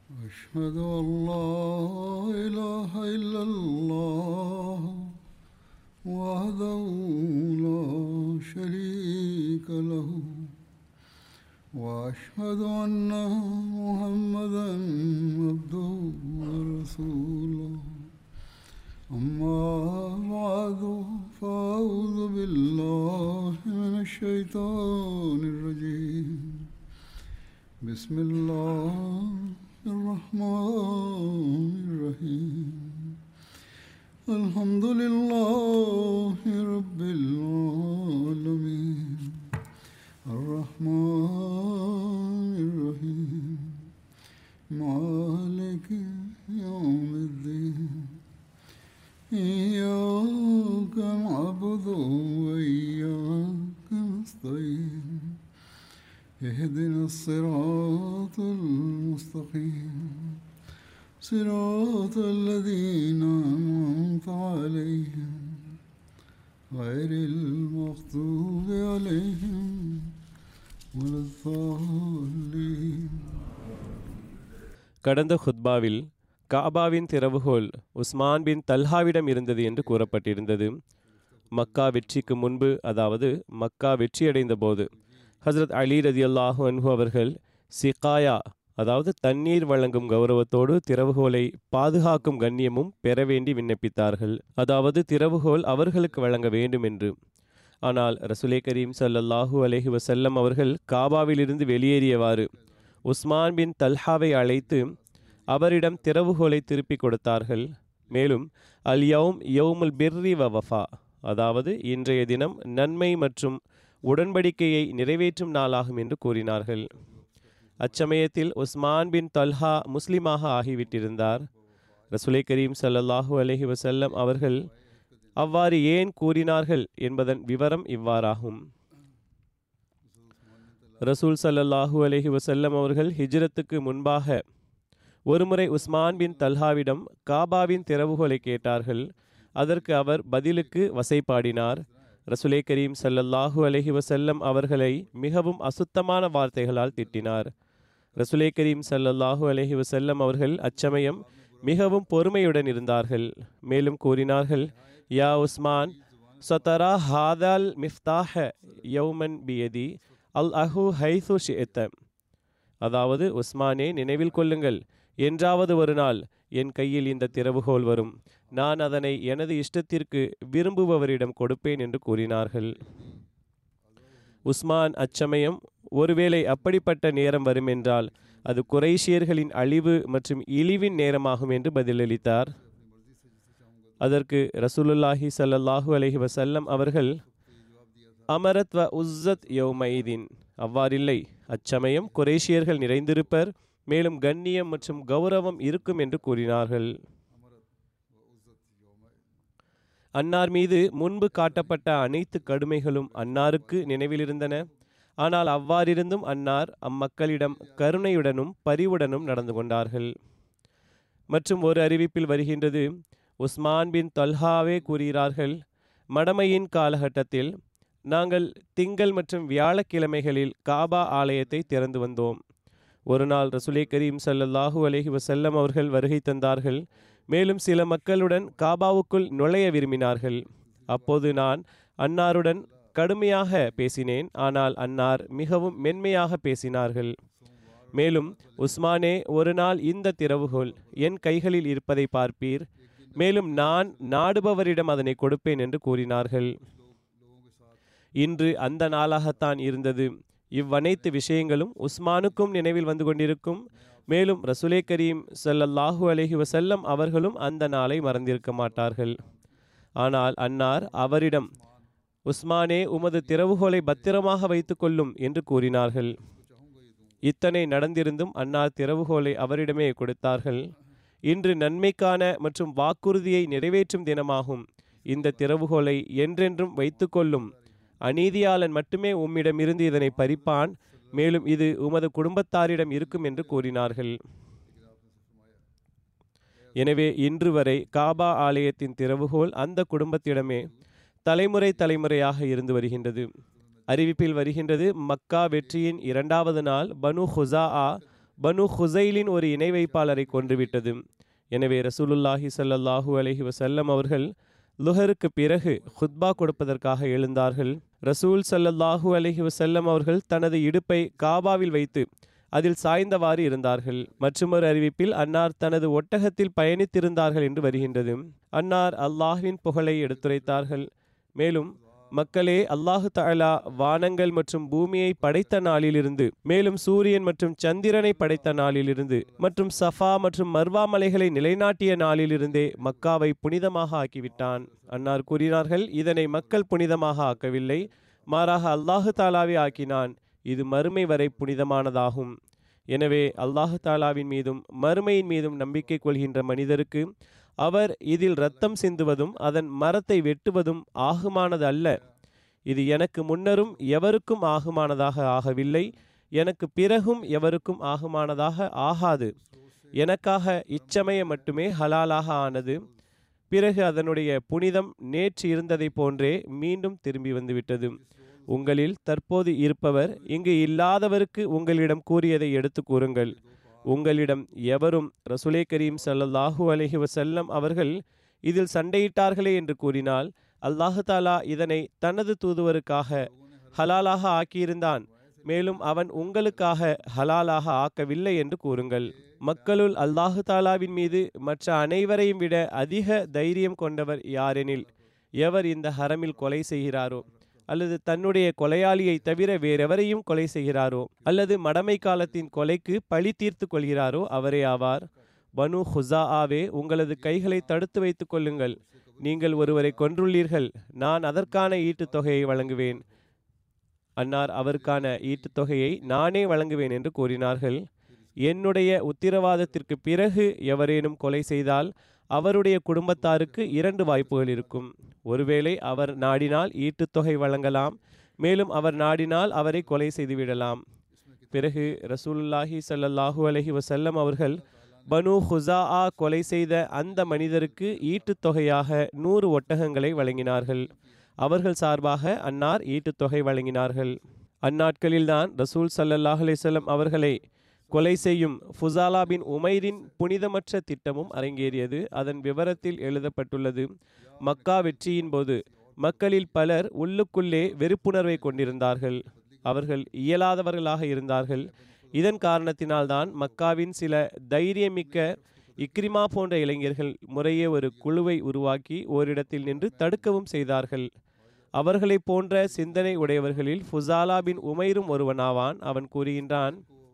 أشهد أن لا إله إلا الله وحده لا شريك له وأشهد أن محمدا عبده ورسوله أما بعد فأعوذ بالله من الشيطان الرجيم بسم الله الرحمن الرحيم الحمد لله رب العالمين الرحمن الرحيم مالك يوم الدين إياك نعبد وإياك نستعين اهدنا الصراط المستقيم صراط الذين أنعمت عليهم غير المغضوب عليهم ولا الضالين கடந்த ஹுத்பாவில் காபாவின் திறவுகோல் உஸ்மான் பின் தல்ஹாவிடம் இருந்தது என்று கூறப்பட்டிருந்தது மக்கா வெற்றிக்கு முன்பு அதாவது மக்கா வெற்றியடைந்த போது ஹசரத் அலி ரதியல்லாஹு அன்ஹு அவர்கள் சிகாயா அதாவது தண்ணீர் வழங்கும் கௌரவத்தோடு திறவுகோலை பாதுகாக்கும் கண்ணியமும் பெற வேண்டி விண்ணப்பித்தார்கள் அதாவது திறவுகோல் அவர்களுக்கு வழங்க வேண்டும் என்று ஆனால் ரசுலே கரீம் ஸல்லல்லாஹு அலைஹி வஸல்லம் அவர்கள் காபாவிலிருந்து வெளியேறியவாறு உஸ்மான் பின் தல்ஹாவை அழைத்து அவரிடம் திறவுகோலை திருப்பிக் கொடுத்தார்கள் மேலும் அல் யௌம் யௌமுல் பிர்ரி வ வஃபா அதாவது இன்றைய தினம் நன்மை மற்றும் உடன்படிக்கையை நிறைவேற்றும் நாளாகும் என்று கூறினார்கள் அச்சமயத்தில் உஸ்மான் பின் தல்ஹா முஸ்லிமாக ஆகிவிட்டிருந்தார் ரசுலை கரீம் ஸல்லல்லாஹு அலைஹி வஸல்லம் அவர்கள் அவ்வாறு ஏன் கூறினார்கள் என்பதன் விவரம் இவ்வாறாகும் ரசூல் ஸல்லல்லாஹு அலைஹி வஸல்லம் அவர்கள் ஹிஜ்ரத்துக்கு முன்பாக ஒருமுறை உஸ்மான் பின் தல்ஹாவிடம் காபாவின் திறவுகோலை கேட்டார்கள் அதற்கு அவர் பதிலுக்கு வசைபாடினார் ரசுலே கரீம் ஸல்லல்லாஹு அலைஹி வஸல்லம் அவர்களை மிகவும் அசுத்தமான வார்த்தைகளால் திட்டினார் ரசுலே கரீம் ஸல்லல்லாஹு அலைஹி வஸல்லம் அவர்கள் அச்சமயம் மிகவும் பொறுமையுடன் இருந்தார்கள் மேலும் கூறினார்கள் யா உஸ்மான் சதரா ஹாதால் மிஃப்தாஹ யௌமன் பியதி அல் அஹு ஹைசு ஷிஎத்த அதாவது உஸ்மானே நினைவில் கொள்ளுங்கள் என்றாவது ஒரு நாள் என் கையில் இந்த திறவுகோல் வரும் நான் அதனை எனது இஷ்டத்திற்கு விரும்புபவரிடம் கொடுப்பேன் என்று கூறினார்கள் உஸ்மான் அச்சமயம் ஒருவேளை அப்படிப்பட்ட நேரம் வரும் என்றால் அது குறைஷியர்களின் அழிவு மற்றும் இழிவின் நேரமாகும் என்று பதிலளித்தார் அதற்கு ரசூலுல்லாஹி ஸல்லல்லாஹு அலைஹி வஸல்லம் அவர்கள் அமரத் வ உஸ்ஸத் யௌமைதீன் அவ்வாறில்லை அச்சமயம் குரேஷியர்கள் நிறைந்திருப்பர் மேலும் கண்ணியம் மற்றும் கௌரவம் இருக்கும் என்று கூறினார்கள் அன்னார் மீது முன்பு காட்டப்பட்ட அனைத்து கடுமைகளும் அன்னாருக்கு நினைவிலிருந்தன ஆனால் அவ்வாறிருந்தும் அன்னார் அம்மக்களிடம் கருணையுடனும் பரிவுடனும் நடந்து கொண்டார்கள் மற்றும் ஒரு அறிவிப்பில் வருகின்றது உஸ்மான் பின் தொல்ஹாவே கூறுகிறார்கள் மடமையின் காலகட்டத்தில் நாங்கள் திங்கள் மற்றும் வியாழக்கிழமைகளில் காபா ஆலயத்தை திறந்து வந்தோம் ஒரு நாள் ரசுலே கரீம் ஸல்லல்லாஹு அலைஹி வஸல்லம் அவர்கள் வருகை தந்தார்கள் மேலும் சில மக்களுடன் காபாவுக்குள் நுழைய விரும்பினார்கள் அப்போது நான் அன்னாருடன் கடுமையாக பேசினேன் ஆனால் அன்னார் மிகவும் மென்மையாக பேசினார்கள் மேலும் உஸ்மானே ஒரு நாள் இந்த திறவுகோல் என் கைகளில் இருப்பதை பார்ப்பீர் மேலும் நான் நாடுபவரிடம் அதனை கொடுப்பேன் என்று கூறினார்கள் இன்று அந்த நாளாகத்தான் இருந்தது இவ்வனைத்து விஷயங்களும் உஸ்மானுக்கும் நினைவில் வந்து கொண்டிருக்கும் மேலும் ரசுலே கரீம் ஸல்லல்லாஹு அலைஹி வஸல்லம் அவர்களும் அந்த நாளை மறந்திருக்க மாட்டார்கள் ஆனால் அன்னார் அவரிடம் உஸ்மானே உமது திறவுகோலை பத்திரமாக வைத்துக்கொள்ளும் என்று கூறினார்கள் இத்தனை நடந்திருந்தும் அன்னார் திறவுகோலை அவரிடமே கொடுத்தார்கள் இன்று நன்மைக்கான மற்றும் வாக்குறுதியை நிறைவேற்றும் தினமாகும் இந்த திறவுகோலை என்றென்றும் வைத்துக்கொள்ளும் அநீதியாளன் மட்டுமே உம்மிடமிருந்து இதனை பறிப்பான் மேலும் இது உமது குடும்பத்தாரிடம் இருக்கும் என்று கூறினார்கள் எனவே இன்று வரை காபா ஆலயத்தின் திறவுகோல் அந்த குடும்பத்திடமே தலைமுறை தலைமுறையாக இருந்து வருகின்றது அறிவிப்பில் வருகின்றது மக்கா வெற்றியின் இரண்டாவது நாள் பனு ஹுசா பனு ஹுசைலின் ஒரு இணை வைப்பாளரை கொன்றுவிட்டது எனவே ரசூலுல்லாஹி ஸல்லல்லாஹு அலைஹி வஸல்லம் அவர்கள் லுஹருக்கு பிறகு ஹுத்பா கொடுப்பதற்காக எழுந்தார்கள் ரசூல் ஸல்லல்லாஹு அலைஹி வஸல்லம் அவர்கள் தனது இடுப்பை காபாவில் வைத்து அதில் சாய்ந்தவாறு இருந்தார்கள் மற்றொரு அறிவிப்பில் அன்னார் தனது ஒட்டகத்தில் பயணித்திருந்தார்கள் என்று வருகின்றது அன்னார் அல்லாஹ்வின் புகழை எடுத்துரைத்தார்கள் மேலும் மக்களே அல்லாஹு தஆலா வானங்கள் மற்றும் பூமியை படைத்த நாளிலிருந்து மேலும் சூரியன் மற்றும் சந்திரனை படைத்த நாளிலிருந்து மற்றும் சஃபா மற்றும் மர்வா மலைகளை நிலைநாட்டிய நாளிலிருந்தே மக்காவை புனிதமாக ஆக்கிவிட்டான் அன்னார் கூறினார்கள் இதனை மக்கள் புனிதமாக ஆக்கவில்லை மாறாக அல்லாஹு தாலாவே ஆக்கினான் இது மறுமை வரை புனிதமானதாகும் எனவே அல்லாஹு தாலாவின் மீதும் மறுமையின் மீதும் நம்பிக்கை கொள்கின்ற மனிதருக்கு அவர் இதில் இரத்தம் சிந்துவதும் அதன் மரத்தை வெட்டுவதும் ஆகுமானது அல்ல இது எனக்கு முன்னரும் எவருக்கும் ஆகுமானதாக ஆகவில்லை எனக்கு பிறகும் எவருக்கும் ஆகுமானதாக ஆகாது எனக்காக இச்சமயம் மட்டுமே ஹலாலாக ஆனது பிறகு அதனுடைய புனிதம் நேற்று இருந்ததைப் போன்றே மீண்டும் திரும்பி வந்துவிட்டது உங்களில் தற்போது இருப்பவர் இங்கு இல்லாதவருக்கு உங்களிடம் கூறியதை எடுத்து கூறுங்கள் உங்களிடம் எவரும் ரசுலே கரீம் ஸல்லல்லாஹு அலைஹி வஸல்லம் அவர்கள் இதில் சண்டையிட்டார்களே என்று கூறினால் அல்லாஹு தாலா இதனை தனது தூதுவருக்காக ஹலாலாக ஆக்கியிருந்தான் மேலும் அவன் உங்களுக்காக ஹலாலாக ஆக்கவில்லை என்று கூறுங்கள் மக்களுள் அல்லாஹு தாலாவின் மீது மற்ற அனைவரையும் விட அதிக தைரியம் கொண்டவர் யாரெனில் எவர் இந்த ஹரமில் கொலை செய்கிறாரோ அல்லது தன்னுடைய கொலையாளியை தவிர வேறெவரையும் கொலை செய்கிறாரோ அல்லது மடமை காலத்தின் கொலைக்கு பழி தீர்த்து கொள்கிறாரோ அவரே ஆவார் பனு ஹுசா ஆவே உங்களது கைகளை தடுத்து வைத்துக் கொள்ளுங்கள் நீங்கள் ஒருவரை கொன்றுள்ளீர்கள் நான் அதற்கான ஈட்டுத் தொகையை வழங்குவேன் அன்னார் அவருக்கான ஈட்டுத் தொகையை நானே வழங்குவேன் என்று கூறினார்கள் என்னுடைய உத்திரவாதத்திற்கு பிறகு எவரேனும் கொலை செய்தால் அவருடைய குடும்பத்தாருக்கு இரண்டு வாய்ப்புகள் இருக்கும் ஒருவேளை அவர் நாடினால் ஈட்டுத்தொகை வழங்கலாம் மேலும் அவர் நாடினால் அவரை கொலை செய்துவிடலாம் பிறகு ரசூலுல்லாஹி ஸல்லல்லாஹு அலைஹி வஸல்லம் அவர்கள் பனு ஹுசாஆ கொலை செய்த அந்த மனிதருக்கு ஈட்டுத் தொகையாக நூறு ஒட்டகங்களை வழங்கினார்கள் அவர்கள் சார்பாக அன்னார் ஈட்டுத் தொகை வழங்கினார்கள் அந்நாட்களில்தான் ரசூல் ஸல்லல்லாஹு அலைஹி வஸல்லம் அவர்களை கொலை செய்யும் ஃபுசாலா பின் உமைரின் புனிதமற்ற திட்டமும் அரங்கேறியது அதன் விவரத்தில் எழுதப்பட்டுள்ளது மக்கா வெற்றியின் போது மக்களில் பலர் உள்ளுக்குள்ளே வெறுப்புணர்வை கொண்டிருந்தார்கள் அவர்கள் இயலாதவர்களாக இருந்தார்கள் இதன் காரணத்தினால்தான் மக்காவின் சில தைரியமிக்க இக்ரிமா போன்ற இளைஞர்கள் முறையே ஒரு குழுவை உருவாக்கி ஓரிடத்தில் நின்று தடுக்கவும் செய்தார்கள் அவர்களைப் போன்ற சிந்தனை உடையவர்களில் ஃபுசாலா பின் உமைரும் ஒருவனாவான் அவன் கூறுகின்றான்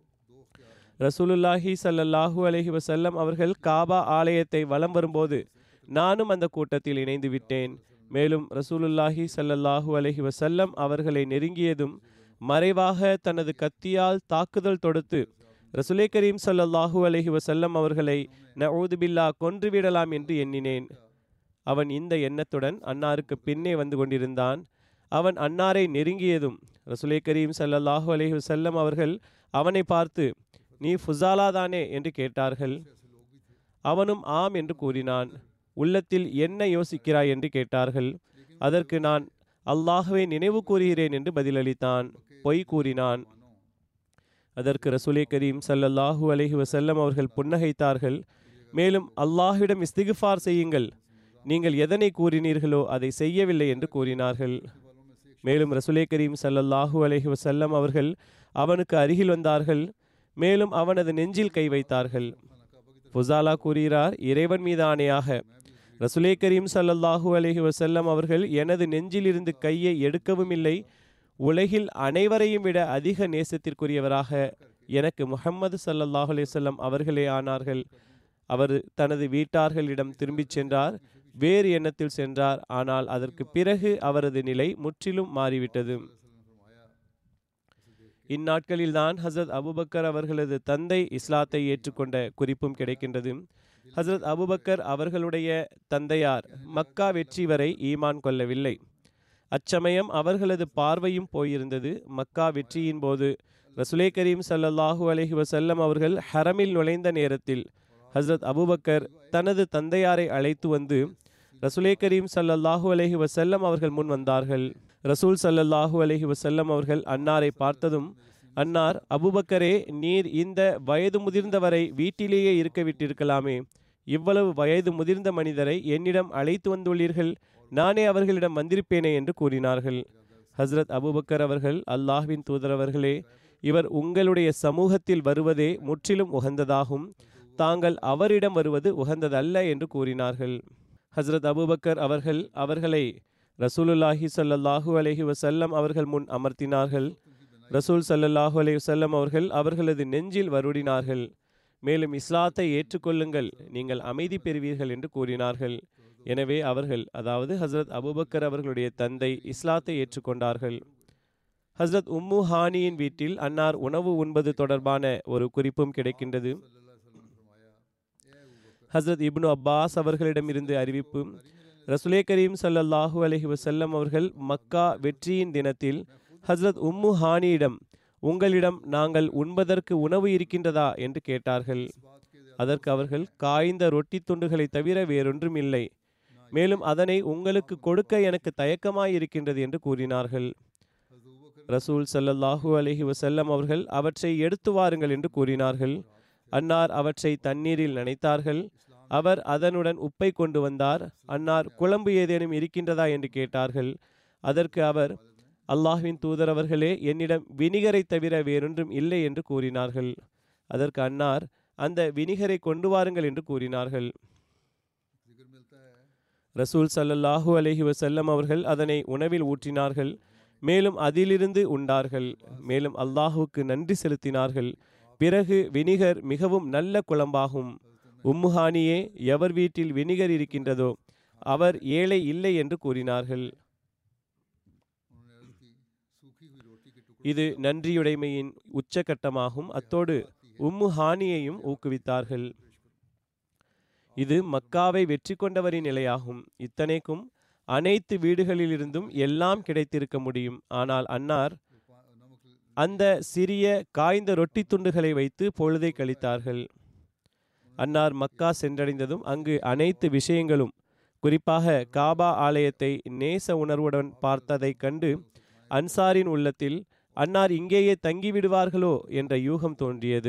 ரசூலுல்லாஹி ஸல்லல்லாஹு அலைஹி வஸல்லம் அவர்கள் காபா ஆலயத்தை வலம் வரும்போது நானும் அந்த கூட்டத்தில் இணைந்து விட்டேன் மேலும் ரசூலுல்லாஹி ஸல்லல்லாஹு அலைஹி வஸல்லம் அவர்களை நெருங்கியதும் மறைவாக தனது கத்தியால் தாக்குதல் தொடுத்து ரசூலே கரீம் ஸல்லல்லாஹு அலைஹி வஸல்லம் அவர்களை நஊது பில்லா கொன்றுவிடலாம் என்று எண்ணினேன் அவன் இந்த எண்ணத்துடன் அன்னாருக்கு பின்னே வந்து கொண்டிருந்தான் அவன் அன்னாரை நெருங்கியதும் ரசூலே கரீம் ஸல்லல்லாஹு அலைஹி வஸல்லம் அவர்கள் அவனை பார்த்து நீ ஃபுசாலா தானே என்று கேட்டார்கள் அவனும் ஆம் என்று கூறினான் உள்ளத்தில் என்ன யோசிக்கிறாய் என்று கேட்டார்கள் அதற்கு நான் அல்லாஹ்வை நினைவு கூறுகிறேன் என்று பதிலளித்தான் பொய் கூறினான் அதற்கு ரசூலே கரீம் ஸல்லல்லாஹு அலைஹி வஸல்லம் அவர்கள் புன்னகைத்தார்கள் மேலும் அல்லாஹ்விடம் இஸ்திகுஃபார் செய்யுங்கள் நீங்கள் எதனை கூறினீர்களோ அதை செய்யவில்லை என்று கூறினார்கள் மேலும் ரசூலே கரீம் ஸல்லல்லாஹு அலைஹி வஸல்லம் அவர்கள் அவனுக்கு அருகில் வந்தார்கள் மேலும் அவனது நெஞ்சில் கை வைத்தார்கள் ஃபுசாலா கூறுகிறார் இறைவன் மீது ஆணையாக ரசுலே கரீம் ஸல்லல்லாஹு அலைஹி வஸல்லம் அவர்கள் எனது நெஞ்சிலிருந்து கையை எடுக்கவும் இல்லை உலகில் அனைவரையும் விட அதிக நேசத்திற்குரியவராக எனக்கு முஹம்மது ஸல்லல்லாஹு அலைஹி வஸல்லம் அவர்களே ஆனார்கள் அவர் தனது வீட்டார்களிடம் திரும்பிச் சென்றார் வேறு எண்ணத்தில் சென்றார் ஆனால் அதற்கு பிறகு அவரது நிலை முற்றிலும் மாறிவிட்டது இந்நாட்களில்தான் ஹசரத் அபுபக்கர் அவர்களது தந்தை இஸ்லாத்தை ஏற்றுக்கொண்ட குறிப்பும் கிடைக்கின்றது ஹசரத் அபுபக்கர் அவர்களுடைய தந்தையார் மக்கா வெற்றி வரை ஈமான் கொள்ளவில்லை அச்சமயம் அவர்களது பார்வையும் போயிருந்தது மக்கா வெற்றியின் போது ரசுலே கரீம் ஸல்லல்லாஹு அலைஹி வஸல்லம் அவர்கள் ஹரமில் நுழைந்த நேரத்தில் ஹசரத் அபுபக்கர் தனது தந்தையாரை அழைத்து வந்து ரசுலே கரீம் ஸல்லல்லாஹு அலைஹி வஸல்லம் அவர்கள் முன் வந்தார்கள் ரசூல் ஸல்லல்லாஹு அலைஹி வஸல்லம் அவர்கள் அன்னாரை பார்த்ததும் அன்னார் அபுபக்கரே நீர் இந்த வயது முதிர்ந்தவரை வீட்டிலேயே இருக்க விட்டிருக்கலாமே இவ்வளவு வயது முதிர்ந்த மனிதரை என்னிடம் அழைத்து வந்துள்ளீர்கள் நானே அவர்களிடம் வந்திருப்பேனே என்று கூறினார்கள் ஹஸ்ரத் அபுபக்கர் அவர்கள் அல்லாஹ்வின் தூதரவர்களே இவர் உங்களுடைய சமூகத்தில் வருவதே முற்றிலும் உகந்ததாகும் தாங்கள் அவரிடம் வருவது உகந்ததல்ல என்று கூறினார்கள் ஹஸ்ரத் அபுபக்கர் அவர்கள் அவர்களை ரசூலுல்லாஹி ஸல்லல்லாஹு அலைஹி வஸல்லம் அவர்கள் முன் அமர்த்தினார்கள் ரசூல் ஸல்லல்லாஹு அலைஹி வஸல்லம் அவர்கள் அவர்களது நெஞ்சில் வருடினார்கள் மேலும் இஸ்லாத்தை ஏற்றுக்கொள்ளுங்கள் நீங்கள் அமைதி பெறுவீர்கள் என்று கூறினார்கள் எனவே அவர்கள் அதாவது ஹஸ்ரத் அபுபக்கர் அவர்களுடைய தந்தை இஸ்லாத்தை ஏற்றுக்கொண்டார்கள் ஹஸ்ரத் உம்மு ஹானியின் வீட்டில் அன்னார் உணவு உண்பது தொடர்பான ஒரு குறிப்பும் கிடைக்கின்றது ஹஸ்ரத் இப்னு அப்பாஸ் அவர்களிடமிருந்து அறிவிப்பு ரசுலே கரீம் ஸல்லல்லாஹு அலைஹி வஸல்லம் அவர்கள் மக்கா வெற்றியின் தினத்தில் ஹஸ்ரத் உம்மு ஹானியிடம் உங்களிடம் நாங்கள் உண்பதற்கு உணவு இருக்கின்றதா என்று கேட்டார்கள் அதற்கு அவர்கள் காய்ந்த ரொட்டி துண்டுகளை தவிர வேறொன்றும் இல்லை மேலும் அதனை உங்களுக்கு கொடுக்க எனக்கு தயக்கமாய் இருக்கின்றது என்று கூறினார்கள் ரசூல் ஸல்லல்லாஹு அலைஹி வஸல்லம் அவர்கள் அவற்றை எடுத்து வாருங்கள் என்று கூறினார்கள் அன்னார் அவற்றை தண்ணீரில் நனைத்தார்கள் அவர் அதனுடன் உப்பை கொண்டு வந்தார் அன்னார் குழம்பு ஏதேனும் இருக்கின்றதா என்று கேட்டார்கள் அதற்கு அவர் அல்லாஹ்வின் தூதர் அவர்களே என்னிடம் வினிகரை தவிர வேறொன்றும் இல்லை என்று கூறினார்கள் அதற்கு அன்னார் அந்த வினிகரை கொண்டு வாருங்கள் என்று கூறினார்கள் ரசூல் ஸல்லல்லாஹு அலைஹி வஸல்லம் அவர்கள் அதனை உணவில் ஊற்றினார்கள் மேலும் அதிலிருந்து உண்டார்கள் மேலும் அல்லாஹுவுக்கு நன்றி செலுத்தினார்கள் பிறகு வினிகர் மிகவும் நல்ல குழம்பாகும் உம்முஹானியே எவர் வீட்டில் வினிகர் இருக்கின்றதோ அவர் ஏழை இல்லை என்று கூறினார்கள் இது நன்றியுடைமையின் உச்சகட்டமாகும் அத்தோடு உம்மு ஹானியையும் ஊக்குவித்தார்கள் இது மக்காவை வெற்றி கொண்டவரின் நிலையாகும் இத்தனைக்கும் அனைத்து வீடுகளிலிருந்தும் எல்லாம் கிடைத்திருக்க முடியும் ஆனால் அன்னார் அந்த சிறிய காய்ந்த ரொட்டி துண்டுகளை வைத்து பொழுதை கழித்தார்கள் அன்னார் மக்கா சென்றடைந்ததும் அங்கு அனைத்து விஷயங்களும் குறிப்பாக காபா ஆலயத்தை நேச உணர்வுடன் பார்த்ததைக் கண்டு அன்சாரின் உள்ளத்தில் அன்னார் இங்கேயே தங்கிவிடுவார்களோ என்ற யூகம் தோன்றியது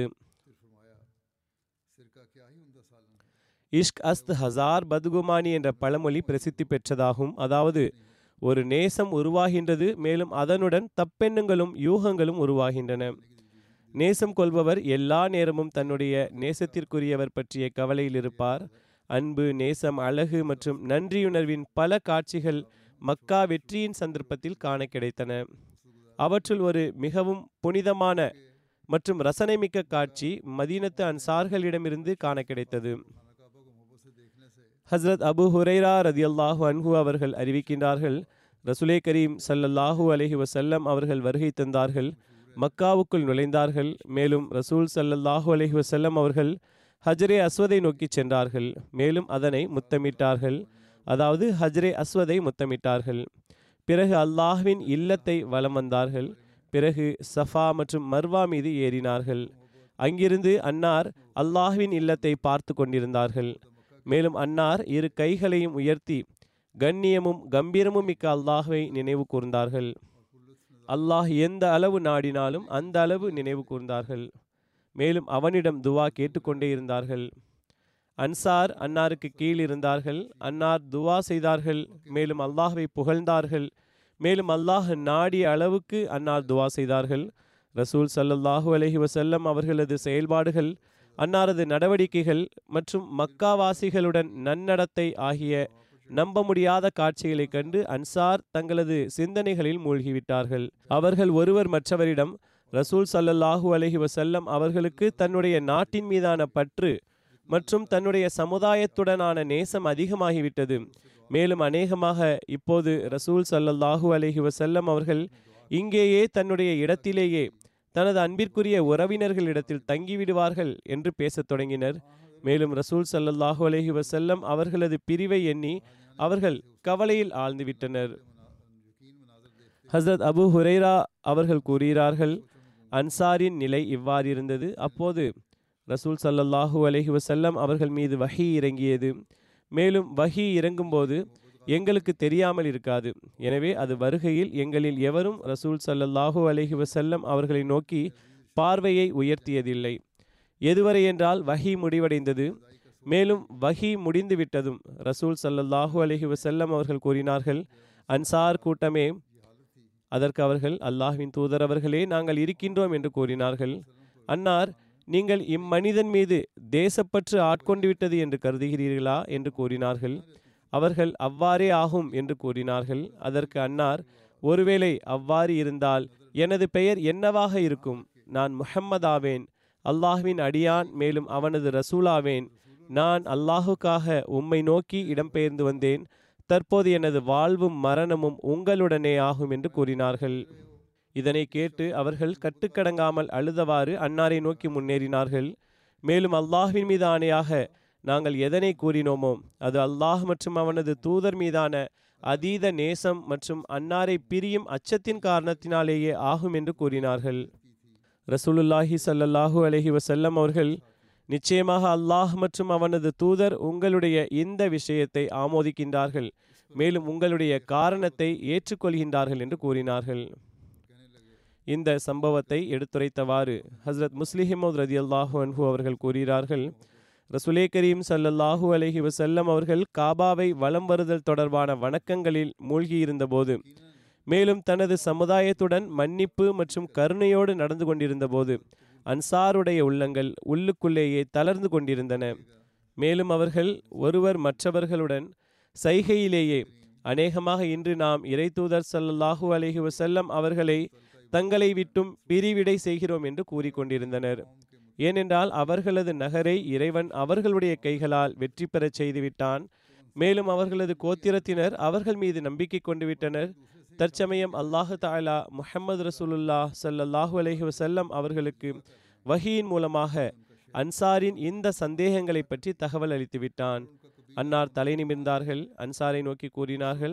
இஷ்க் அஸ்த் ஹசார் பதுகுமானி என்ற பழமொழி பிரசித்தி பெற்றதாகும் அதாவது ஒரு நேசம் உருவாகின்றது மேலும் அதனுடன் தப்பெண்ணங்களும் யூகங்களும் உருவாகின்றன நேசம் கொள்பவர் எல்லா நேரமும் தன்னுடைய நேசத்திற்குரியவர் பற்றிய கவலையில் இருப்பார் அன்பு நேசம் அழகு மற்றும் நன்றியுணர்வின் பல காட்சிகள் மக்கா வெற்றியின் சந்தர்ப்பத்தில் காண கிடைத்தன அவற்றுள் ஒரு மிகவும் புனிதமான மற்றும் ரசனைமிக்க காட்சி மதீனத்து அன்சார்களிடமிருந்து காண கிடைத்தது ஹஸ்ரத் அபு ஹுரைரா ரதியல்லாஹு அன்ஹு அவர்கள் அறிவிக்கின்றார்கள் ரசுலே கரீம் சல்லல்லாஹு அலைஹி வசல்லம் அவர்கள் வருகை தந்தார்கள் மக்காவுக்குள் நுழைந்தார்கள் மேலும் ரசூல் சல்லல்லாஹு அலைஹி வசல்லம் அவர்கள் ஹஜ்ரே அஸ்வதை நோக்கி சென்றார்கள் மேலும் அதனை முத்தமிட்டார்கள் அதாவது ஹஜ்ரே அஸ்வதை முத்தமிட்டார்கள் பிறகு அல்லாஹ்வின் இல்லத்தை வலம் வந்தார்கள் பிறகு சஃபா மற்றும் மர்வா மீது ஏறினார்கள் அங்கிருந்து அன்னார் அல்லாஹ்வின் இல்லத்தை பார்த்து கொண்டிருந்தார்கள் மேலும் அன்னார் இரு கைகளையும் உயர்த்தி கண்ணியமும் கம்பீரமும் மிக்க அல்லாஹ்வை நினைவு கூர்ந்தார்கள் அல்லாஹ் எந்த அளவு நாடினாலும் அந்த அளவு நினைவு கூர்ந்தார்கள் மேலும் அவனிடம் துவா கேட்டுக்கொண்டே இருந்தார்கள் அன்சார் அன்னாருக்கு கீழ் இருந்தார்கள் அன்னார் துவா செய்தார்கள் மேலும் அல்லாஹ்வை புகழ்ந்தார்கள் மேலும் அல்லாஹ் நாடிய அளவுக்கு அன்னார் துவா செய்தார்கள் ரசூல் சல்லல்லாஹு அலைஹி வசல்லம் அவர்களது செயல்பாடுகள் அன்னாரது நடவடிக்கைகள் மற்றும் மக்காவாசிகளுடன் நன்னடத்தை ஆகிய நம்ப முடியாத காட்சிகளைக் கண்டு அன்சார் தங்களது சிந்தனைகளில் மூழ்கிவிட்டார்கள் அவர்கள் ஒருவர் மற்றவரிடம் ரசூல் சல்லல்லாஹூ அலஹி வசல்லம் அவர்களுக்கு தன்னுடைய நாட்டின் மீதான பற்று மற்றும் தன்னுடைய சமுதாயத்துடனான நேசம் அதிகமாகிவிட்டது மேலும் அநேகமாக இப்போது ரசூல் சல்லல்லாஹூ அலஹி வசல்லம் அவர்கள் இங்கேயே தன்னுடைய இடத்திலேயே தனது அன்பிற்குரிய உறவினர்களிடத்தில் தங்கிவிடுவார்கள் என்று பேசத் தொடங்கினர் மேலும் ரசூல் சல்லல்லாஹு அலஹி வசல்லம் அவர்களது பிரிவை எண்ணி அவர்கள் கவலையில் ஆழ்ந்துவிட்டனர் ஹசரத் அபு ஹுரைரா அவர்கள் கூறுகிறார்கள் அன்சாரின் நிலை இவ்வாறு இருந்தது அப்போது ரசூல் சல்லல்லாஹூ அலஹி வசல்லம் அவர்கள் மீது வஹி இறங்கியது மேலும் வஹி இறங்கும்போது எங்களுக்கு தெரியாமல் இருக்காது எனவே அது வருகையில் எங்களில் எவரும் ரசூல் ஸல்லல்லாஹு அலைஹி வஸல்லம் அவர்களை நோக்கி பார்வையை உயர்த்தியதில்லை எதுவரை என்றால் வஹி முடிவடைந்தது மேலும் வஹி முடிந்துவிட்டதும் ரசூல் ஸல்லல்லாஹு அலைஹி வஸல்லம் அவர்கள் கூறினார்கள் அன்சார் கூட்டமே அதற்கு அவர்கள் அல்லாஹ்வின் தூதர் அவர்களே நாங்கள் இருக்கின்றோம் என்று கூறினார்கள் அன்னார் நீங்கள் இம்மனிதன் மீது தேசப்பற்று ஆட்கொண்டு விட்டது என்று கருதுகிறீர்களா என்று கூறினார்கள் அவர்கள் அவ்வாறே ஆகும் என்று கூறினார்கள் அதற்கு அன்னார் ஒருவேளை அவ்வாறு இருந்தால் எனது பெயர் என்னவாக இருக்கும் நான் முஹம்மதாவேன் அல்லாஹ்வின் அடியான் மேலும் அவனது ரசூலாவேன் நான் அல்லாஹுக்காக உம்மை நோக்கி இடம்பெயர்ந்து வந்தேன் தற்போது எனது வாழ்வும் மரணமும் உங்களுடனே ஆகும் என்று கூறினார்கள் இதனை கேட்டு அவர்கள் கட்டுக்கடங்காமல் அழுதவாறு அன்னாரை நோக்கி முன்னேறினார்கள் மேலும் அல்லாஹ்வின் மீது ஆணையாக நாங்கள் எதனை கூறினோமோ அது அல்லாஹ் மற்றும் அவனது தூதர் மீதான அதீத நேசம் மற்றும் அன்னாரை பிரியும் அச்சத்தின் காரணத்தினாலேயே ஆகும் என்று கூறினார்கள் ரசூலுல்லாஹி ஸல்லல்லாஹு அலைஹி வஸல்லம் அவர்கள் நிச்சயமாக அல்லாஹ் மற்றும் அவனது தூதர் உங்களுடைய இந்த விஷயத்தை ஆமோதிக்கின்றார்கள் மேலும் உங்களுடைய காரணத்தை ஏற்றுக்கொள்கின்றார்கள் என்று கூறினார்கள் இந்த சம்பவத்தை எடுத்துரைத்தவாறு ஹஸ்ரத் முஸ்லிஹிமோத் ரதி அல்லாஹு அன்ஹு அவர்கள் கூறுகிறார்கள் ரசுலே கரீம் சல்லல்லாஹு அலைஹி வசல்லம் அவர்கள் காபாவை வலம் வருதல் தொடர்பான வணக்கங்களில் மூழ்கியிருந்தபோது மேலும் தனது சமுதாயத்துடன் மன்னிப்பு மற்றும் கருணையோடு நடந்து கொண்டிருந்தபோது அன்சாருடைய உள்ளங்கள் உள்ளுக்குள்ளேயே தளர்ந்து கொண்டிருந்தன மேலும் அவர்கள் ஒருவர் மற்றவர்களுடன் சைகையிலேயே அநேகமாக இன்று நாம் இறைத்தூதர் ஸல்லல்லாஹு அலைஹி வஸல்லம் அவர்களை தங்களை விட்டும் பிரிவிடை செய்கிறோம் என்று கூறிக்கொண்டிருந்தனர் ஏனென்றால் அவர்களது நகரை இறைவன் அவர்களுடைய கைகளால் வெற்றி பெறச் செய்துவிட்டான் மேலும் அவர்களது கோத்திரத்தினர் அவர்கள் மீது நம்பிக்கை கொண்டு விட்டனர் தற்சமயம் அல்லாஹு தாலா முஹம்மது ரசூலுல்லா ஸல்லல்லாஹு அலைஹி வஸல்லம் அவர்களுக்கு வஹியின் மூலமாக அன்சாரின் இந்த சந்தேகங்களை பற்றி தகவல் அளித்து விட்டான் அன்னார் தலை நிமிர்ந்தார்கள் அன்சாரை நோக்கி கூறினார்கள்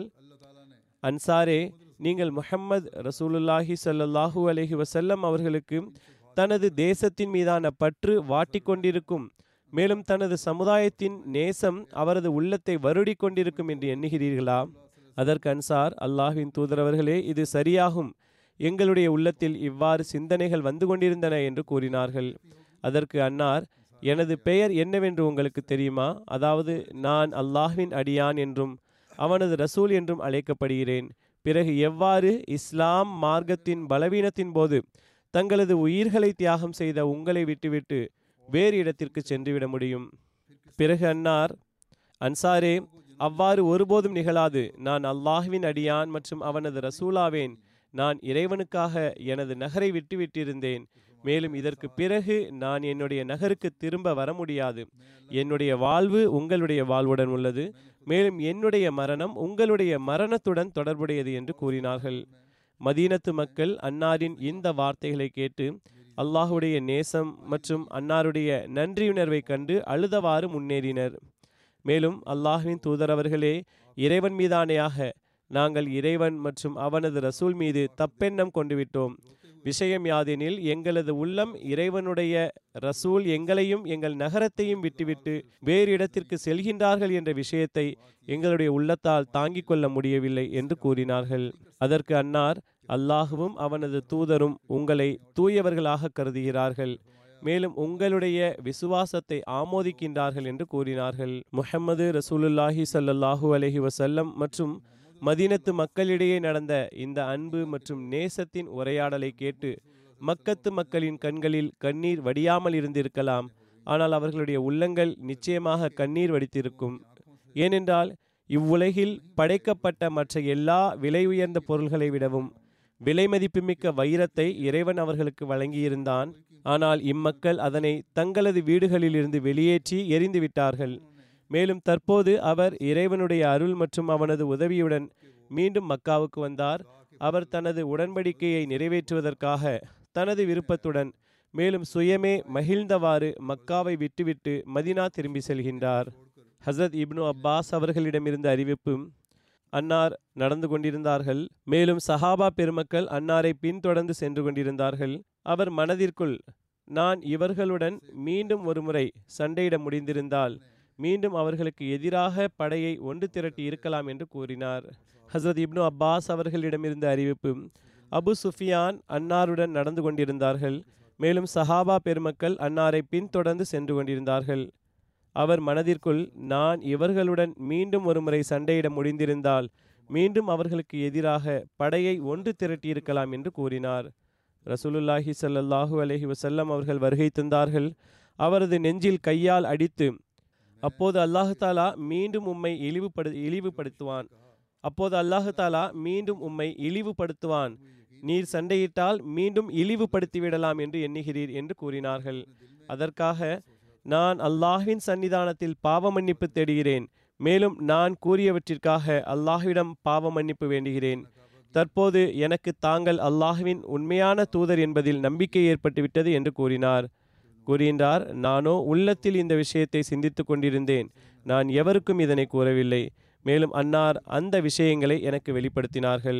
அன்சாரே நீங்கள் முஹம்மது ரசூலுல்லாஹி ஸல்லல்லாஹு அலைஹி வஸல்லம் அவர்களுக்கு தனது தேசத்தின் மீதான பற்று வாட்டிக் கொண்டிருக்கும் மேலும் தனது சமுதாயத்தின் நேசம் அவரது உள்ளத்தை வருடிக் கொண்டிருக்கும் என்று எண்ணுகிறீர்களா அதற்கு அன்சார் அல்லாஹ்வின் தூதரவர்களே இது சரியாகும் எங்களுடைய உள்ளத்தில் இவ்வாறு சிந்தனைகள் வந்து கொண்டிருந்தன என்று கூறினார்கள் அதற்கு அன்னார் எனது பெயர் என்னவென்று உங்களுக்கு தெரியுமா அதாவது நான் அல்லாஹ்வின் அடியான் என்றும் அவனது ரசூல் என்றும் அழைக்கப்படுகிறேன் பிறகு எவ்வாறு இஸ்லாம் மார்க்கத்தின் பலவீனத்தின் போது தங்களது உயிர்களை தியாகம் செய்த உங்களை விட்டுவிட்டு வேறு இடத்திற்கு சென்றுவிட முடியும் பிறகு அன்னார் அன்சாரே அவ்வாறு ஒருபோதும் நிகழாது நான் அல்லாஹ்வின் அடியான் மற்றும் அவனது ரசூலாவேன் நான் இறைவனுக்காக எனது நகரை விட்டுவிட்டிருந்தேன் மேலும் இதற்கு பிறகு நான் என்னுடைய நகருக்கு திரும்ப வர முடியாது என்னுடைய வாழ்வு உங்களுடைய வாழ்வுடன் உள்ளது மேலும் என்னுடைய மரணம் உங்களுடைய மரணத்துடன் தொடர்புடையது என்று கூறினார்கள் மதீனத்து மக்கள் அன்னாரின் இந்த வார்த்தைகளை கேட்டு அல்லாஹுடைய நேசம் மற்றும் அன்னாருடைய நன்றியுணர்வை கண்டு அழுதவாறு முன்னேறினர் மேலும் அல்லாஹ்வின் தூதரவர்களே இறைவன் மீதானையாக நாங்கள் இறைவன் மற்றும் அவனது ரசூல் மீது தப்பெண்ணம் கொண்டு விட்டோம் விஷயம் யாதெனில் எங்களது உள்ளம் இறைவனுடைய ரசூல் எங்களையும் எங்கள் நகரத்தையும் விட்டுவிட்டு வேறு இடத்திற்கு செல்கின்றார்கள் என்ற விஷயத்தை எங்களுடைய உள்ளத்தால் தாங்கிக் கொள்ள முடியவில்லை என்று கூறினார்கள் அதற்கு அன்னார் அல்லாஹுவும் அவனது தூதரும் உங்களை தூயவர்களாக கருதுகிறார்கள் மேலும் உங்களுடைய விசுவாசத்தை ஆமோதிக்கின்றார்கள் என்று கூறினார்கள் முஹம்மது ரசூலுல்லாஹி ஸல்லல்லாஹு அலைஹி வஸல்லம் மற்றும் மதீனத்து மக்களிடையே நடந்த இந்த அன்பு மற்றும் நேசத்தின் உரையாடலை கேட்டு மக்கத்து மக்களின் கண்களில் கண்ணீர் வடியாமல் இருந்திருக்கலாம் ஆனால் அவர்களுடைய உள்ளங்கள் நிச்சயமாக கண்ணீர் வடித்திருக்கும் ஏனென்றால் இவ்வுலகில் படைக்கப்பட்ட மற்ற எல்லா விலை உயர்ந்த பொருள்களை விடவும் விலை மதிப்புமிக்க வைரத்தை இறைவன் அவர்களுக்கு வழங்கியிருந்தான் ஆனால் இம்மக்கள் அதனை தங்களது வீடுகளிலிருந்து வெளியேற்றி எரிந்து விட்டார்கள் மேலும் தற்போது அவர் இறைவனுடைய அருள் மற்றும் அவனது உதவியுடன் மீண்டும் மக்காவுக்கு வந்தார் அவர் தனது உடன்படிக்கையை நிறைவேற்றுவதற்காக தனது விருப்பத்துடன் மேலும் சுயமே மகிழ்ந்தவாறு மக்காவை விட்டுவிட்டு மதினா திரும்பி செல்கின்றார் ஹசரத் இப்னு அப்பாஸ் அவர்களிடமிருந்து அறிவிப்பும் அன்னார் நடந்து கொண்டிருந்தார்கள் மேலும் சஹாபா பெருமக்கள் அன்னாரை பின்தொடர்ந்து சென்று கொண்டிருந்தார்கள் அவர் மனதிற்குள் நான் இவர்களுடன் மீண்டும் ஒருமுறை சண்டையிட முடிந்திருந்தால் மீண்டும் அவர்களுக்கு எதிராக படையை ஒன்று திரட்டி இருக்கலாம் என்று கூறினார் ஹசரத் இப்னு அப்பாஸ் அவர்களிடமிருந்த அறிவிப்பு அபு சுஃபியான் அன்னாருடன் நடந்து கொண்டிருந்தார்கள் மேலும் சஹாபா பெருமக்கள் அன்னாரை பின்தொடர்ந்து சென்று கொண்டிருந்தார்கள் அவர் மனதிற்குள் நான் இவர்களுடன் மீண்டும் ஒருமுறை சண்டையிட முடிந்திருந்தால் மீண்டும் அவர்களுக்கு எதிராக படையை ஒன்று திரட்டியிருக்கலாம் என்று கூறினார் ரசூலுல்லாஹி ஸல்லல்லாஹு அலைஹி வஸல்லம் அவர்கள் வருகை தந்தார்கள் அவரது நெஞ்சில் கையால் அடித்து அப்போது அல்லாஹு தாலா மீண்டும் உம்மை இழிவுபடு இழிவுபடுத்துவான் அப்போது அல்லாஹு தாலா மீண்டும் உம்மை இழிவுபடுத்துவான் நீர் சண்டையிட்டால் மீண்டும் இழிவுபடுத்தி விடலாம் என்று எண்ணுகிறீர் என்று கூறினார்கள் அதற்காக நான் அல்லாஹ்வின் சன்னிதானத்தில் பாவ மன்னிப்பு தேடுகிறேன் மேலும் நான் கூறியவற்றிற்காக அல்லாஹ்விடம் பாவ மன்னிப்பு வேண்டுகிறேன் தற்போது எனக்கு தாங்கள் அல்லாஹ்வின் உண்மையான தூதர் என்பதில் நம்பிக்கை ஏற்பட்டுவிட்டது என்று கூறினார் கூறுகின்றார் நானோ உள்ளத்தில் இந்த விஷயத்தை சிந்தித்துக் கொண்டிருந்தேன் நான் எவருக்கும் இதனை கூறவில்லை மேலும் அன்னார் அந்த விஷயங்களை எனக்கு வெளிப்படுத்தினார்கள்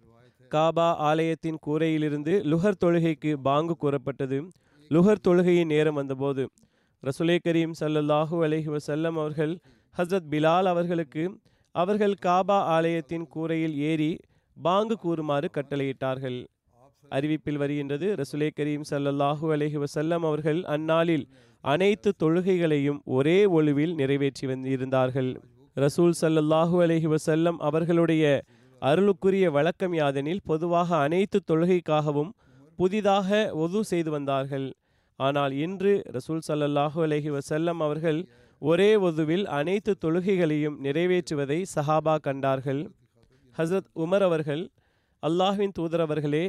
காபா ஆலயத்தின் கூரையிலிருந்து லுஹர் தொழுகைக்கு பாங்கு கூறப்பட்டது லுஹர் தொழுகையின் நேரம் வந்தபோது ரசுலே கரீம் சல்லல்லாஹு அலைஹி வஸல்லம் அவர்கள் ஹஸ்ரத் பிலால் அவர்களுக்கு அவர்கள் காபா ஆலயத்தின் கூரையில் ஏறி பாங்கு கூறுமாறு கட்டளையிட்டார்கள் அறிவிப்பில் வருகின்றது ரசுலே கரீம் சல்லல்லாஹு அலைஹி வஸல்லம் அவர்கள் அந்நாளில் அனைத்து தொழுகைகளையும் ஒரே ஒழுவில் நிறைவேற்றி வந்திருந்தார்கள் ரசூல் சல்லல்லாஹு அலைஹி வஸல்லம் அவர்களுடைய அருளுக்குரிய வழக்கம் யாதெனில் பொதுவாக அனைத்து தொழுகைக்காகவும் புதிதாக ஒது செய்து வந்தார்கள் ஆனால் இன்று ரசூல் சல்லல்லாஹு அலைஹி வஸல்லம் அவர்கள் ஒரே ஒதுவில் அனைத்து தொழுகைகளையும் நிறைவேற்றுவதை சஹாபா கண்டார்கள் ஹசரத் உமர் அவர்கள் அல்லாஹ்வின் தூதர் அவர்களே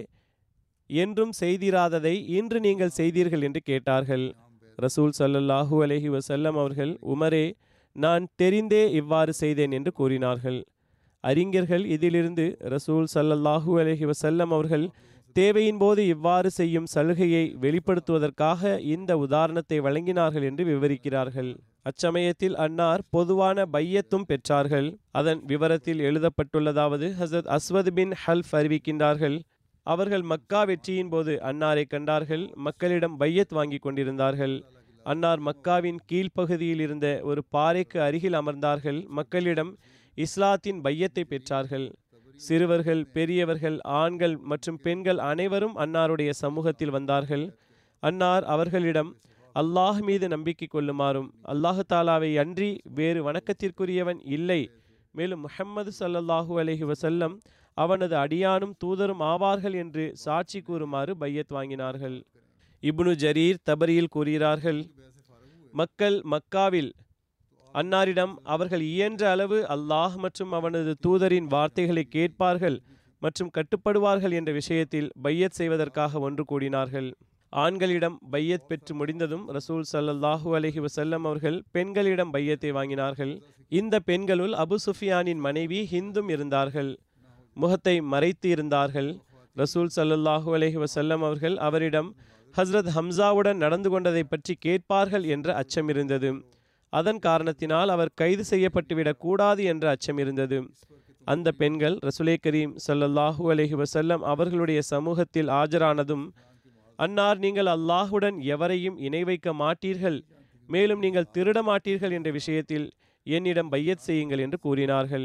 என்றும் செய்திராததை இன்று நீங்கள் செய்தீர்கள் என்று கேட்டார்கள் ரசூல் சல்லல்லாஹு அலைஹி வஸல்லம் அவர்கள் உமரே நான் தெரிந்தே இவ்வாறு செய்தேன் என்று கூறினார்கள் அறிஞர்கள் இதிலிருந்து ரசூல் சல்லல்லாஹு அலைஹி வஸல்லம் அவர்கள் தேவையின் போது இவ்வாறு செய்யும் சலுகையை வெளிப்படுத்துவதற்காக இந்த உதாரணத்தை வழங்கினார்கள் என்று விவரிக்கிறார்கள் அச்சமயத்தில் அன்னார் பொதுவான பையத்தும் பெற்றார்கள் அதன் விவரத்தில் எழுதப்பட்டுள்ளதாவது ஹசரத் அஸ்வத் பின் ஹல்ஃப் அறிவிக்கின்றார்கள் அவர்கள் மக்கா வெற்றியின் போது அன்னாரை கண்டார்கள் மக்களிடம் பையத் வாங்கி கொண்டிருந்தார்கள் அன்னார் மக்காவின் கீழ்ப்பகுதியில் இருந்த ஒரு பாறைக்கு அருகில் அமர்ந்தார்கள் மக்களிடம் இஸ்லாத்தின் பையத்தை பெற்றார்கள் சிறுவர்கள் பெரியவர்கள் ஆண்கள் மற்றும் பெண்கள் அனைவரும் அன்னாருடைய சமூகத்தில் வந்தார்கள் அன்னார் அவர்களிடம் அல்லாஹ் மீது நம்பிக்கை கொள்ளுமாறும் அல்லாஹு தாலாவை அன்றி வேறு வணக்கத்திற்குரியவன் இல்லை மேலும் முஹம்மது சல்லல்லாஹூ அலைஹி வசல்லம் அவனது அடியானும் தூதரும் ஆவார்கள் என்று சாட்சி கூறுமாறு பையத் வாங்கினார்கள் இப்னு ஜரீர் தபரியில் கூறுகிறார்கள் மக்கள் மக்காவில் அன்னாரிடம் அவர்கள் இயன்ற அளவு அல்லாஹ் மற்றும் அவனது தூதரின் வார்த்தைகளை கேட்பார்கள் மற்றும் கட்டுப்படுவார்கள் என்ற விஷயத்தில் பையத் செய்வதற்காக ஒன்று கூடினார்கள் ஆண்களிடம் பையத் பெற்று முடிந்ததும் ரசூல் சல்லல்லாஹூ அலஹி வசல்லம் அவர்கள் பெண்களிடம் பையத்தை வாங்கினார்கள் இந்த பெண்களுள் அபு சுஃபியானின் மனைவி ஹிந்தும் இருந்தார்கள் முகத்தை மறைத்து இருந்தார்கள் ரசூல் சல்லல்லாஹூ அலஹி வசல்லம் அவர்கள் அவரிடம் ஹஸ்ரத் ஹம்சாவுடன் நடந்து கொண்டதை பற்றி கேட்பார்கள் என்ற அச்சம் இருந்தது அதன் காரணத்தினால் அவர் கைது செய்யப்பட்டுவிடக் கூடாது என்ற அச்சம் இருந்தது அந்த பெண்கள் ரசுலே கரீம் சல்லல்லாஹூ அலஹி வசல்லம் அவர்களுடைய சமூகத்தில் ஆஜரானதும் அன்னார் நீங்கள் அல்லாஹுடன் எவரையும் இணை வைக்க மாட்டீர்கள் மேலும் நீங்கள் திருட மாட்டீர்கள் என்ற விஷயத்தில் என்னிடம் பையத் செய்யுங்கள் என்று கூறினார்கள்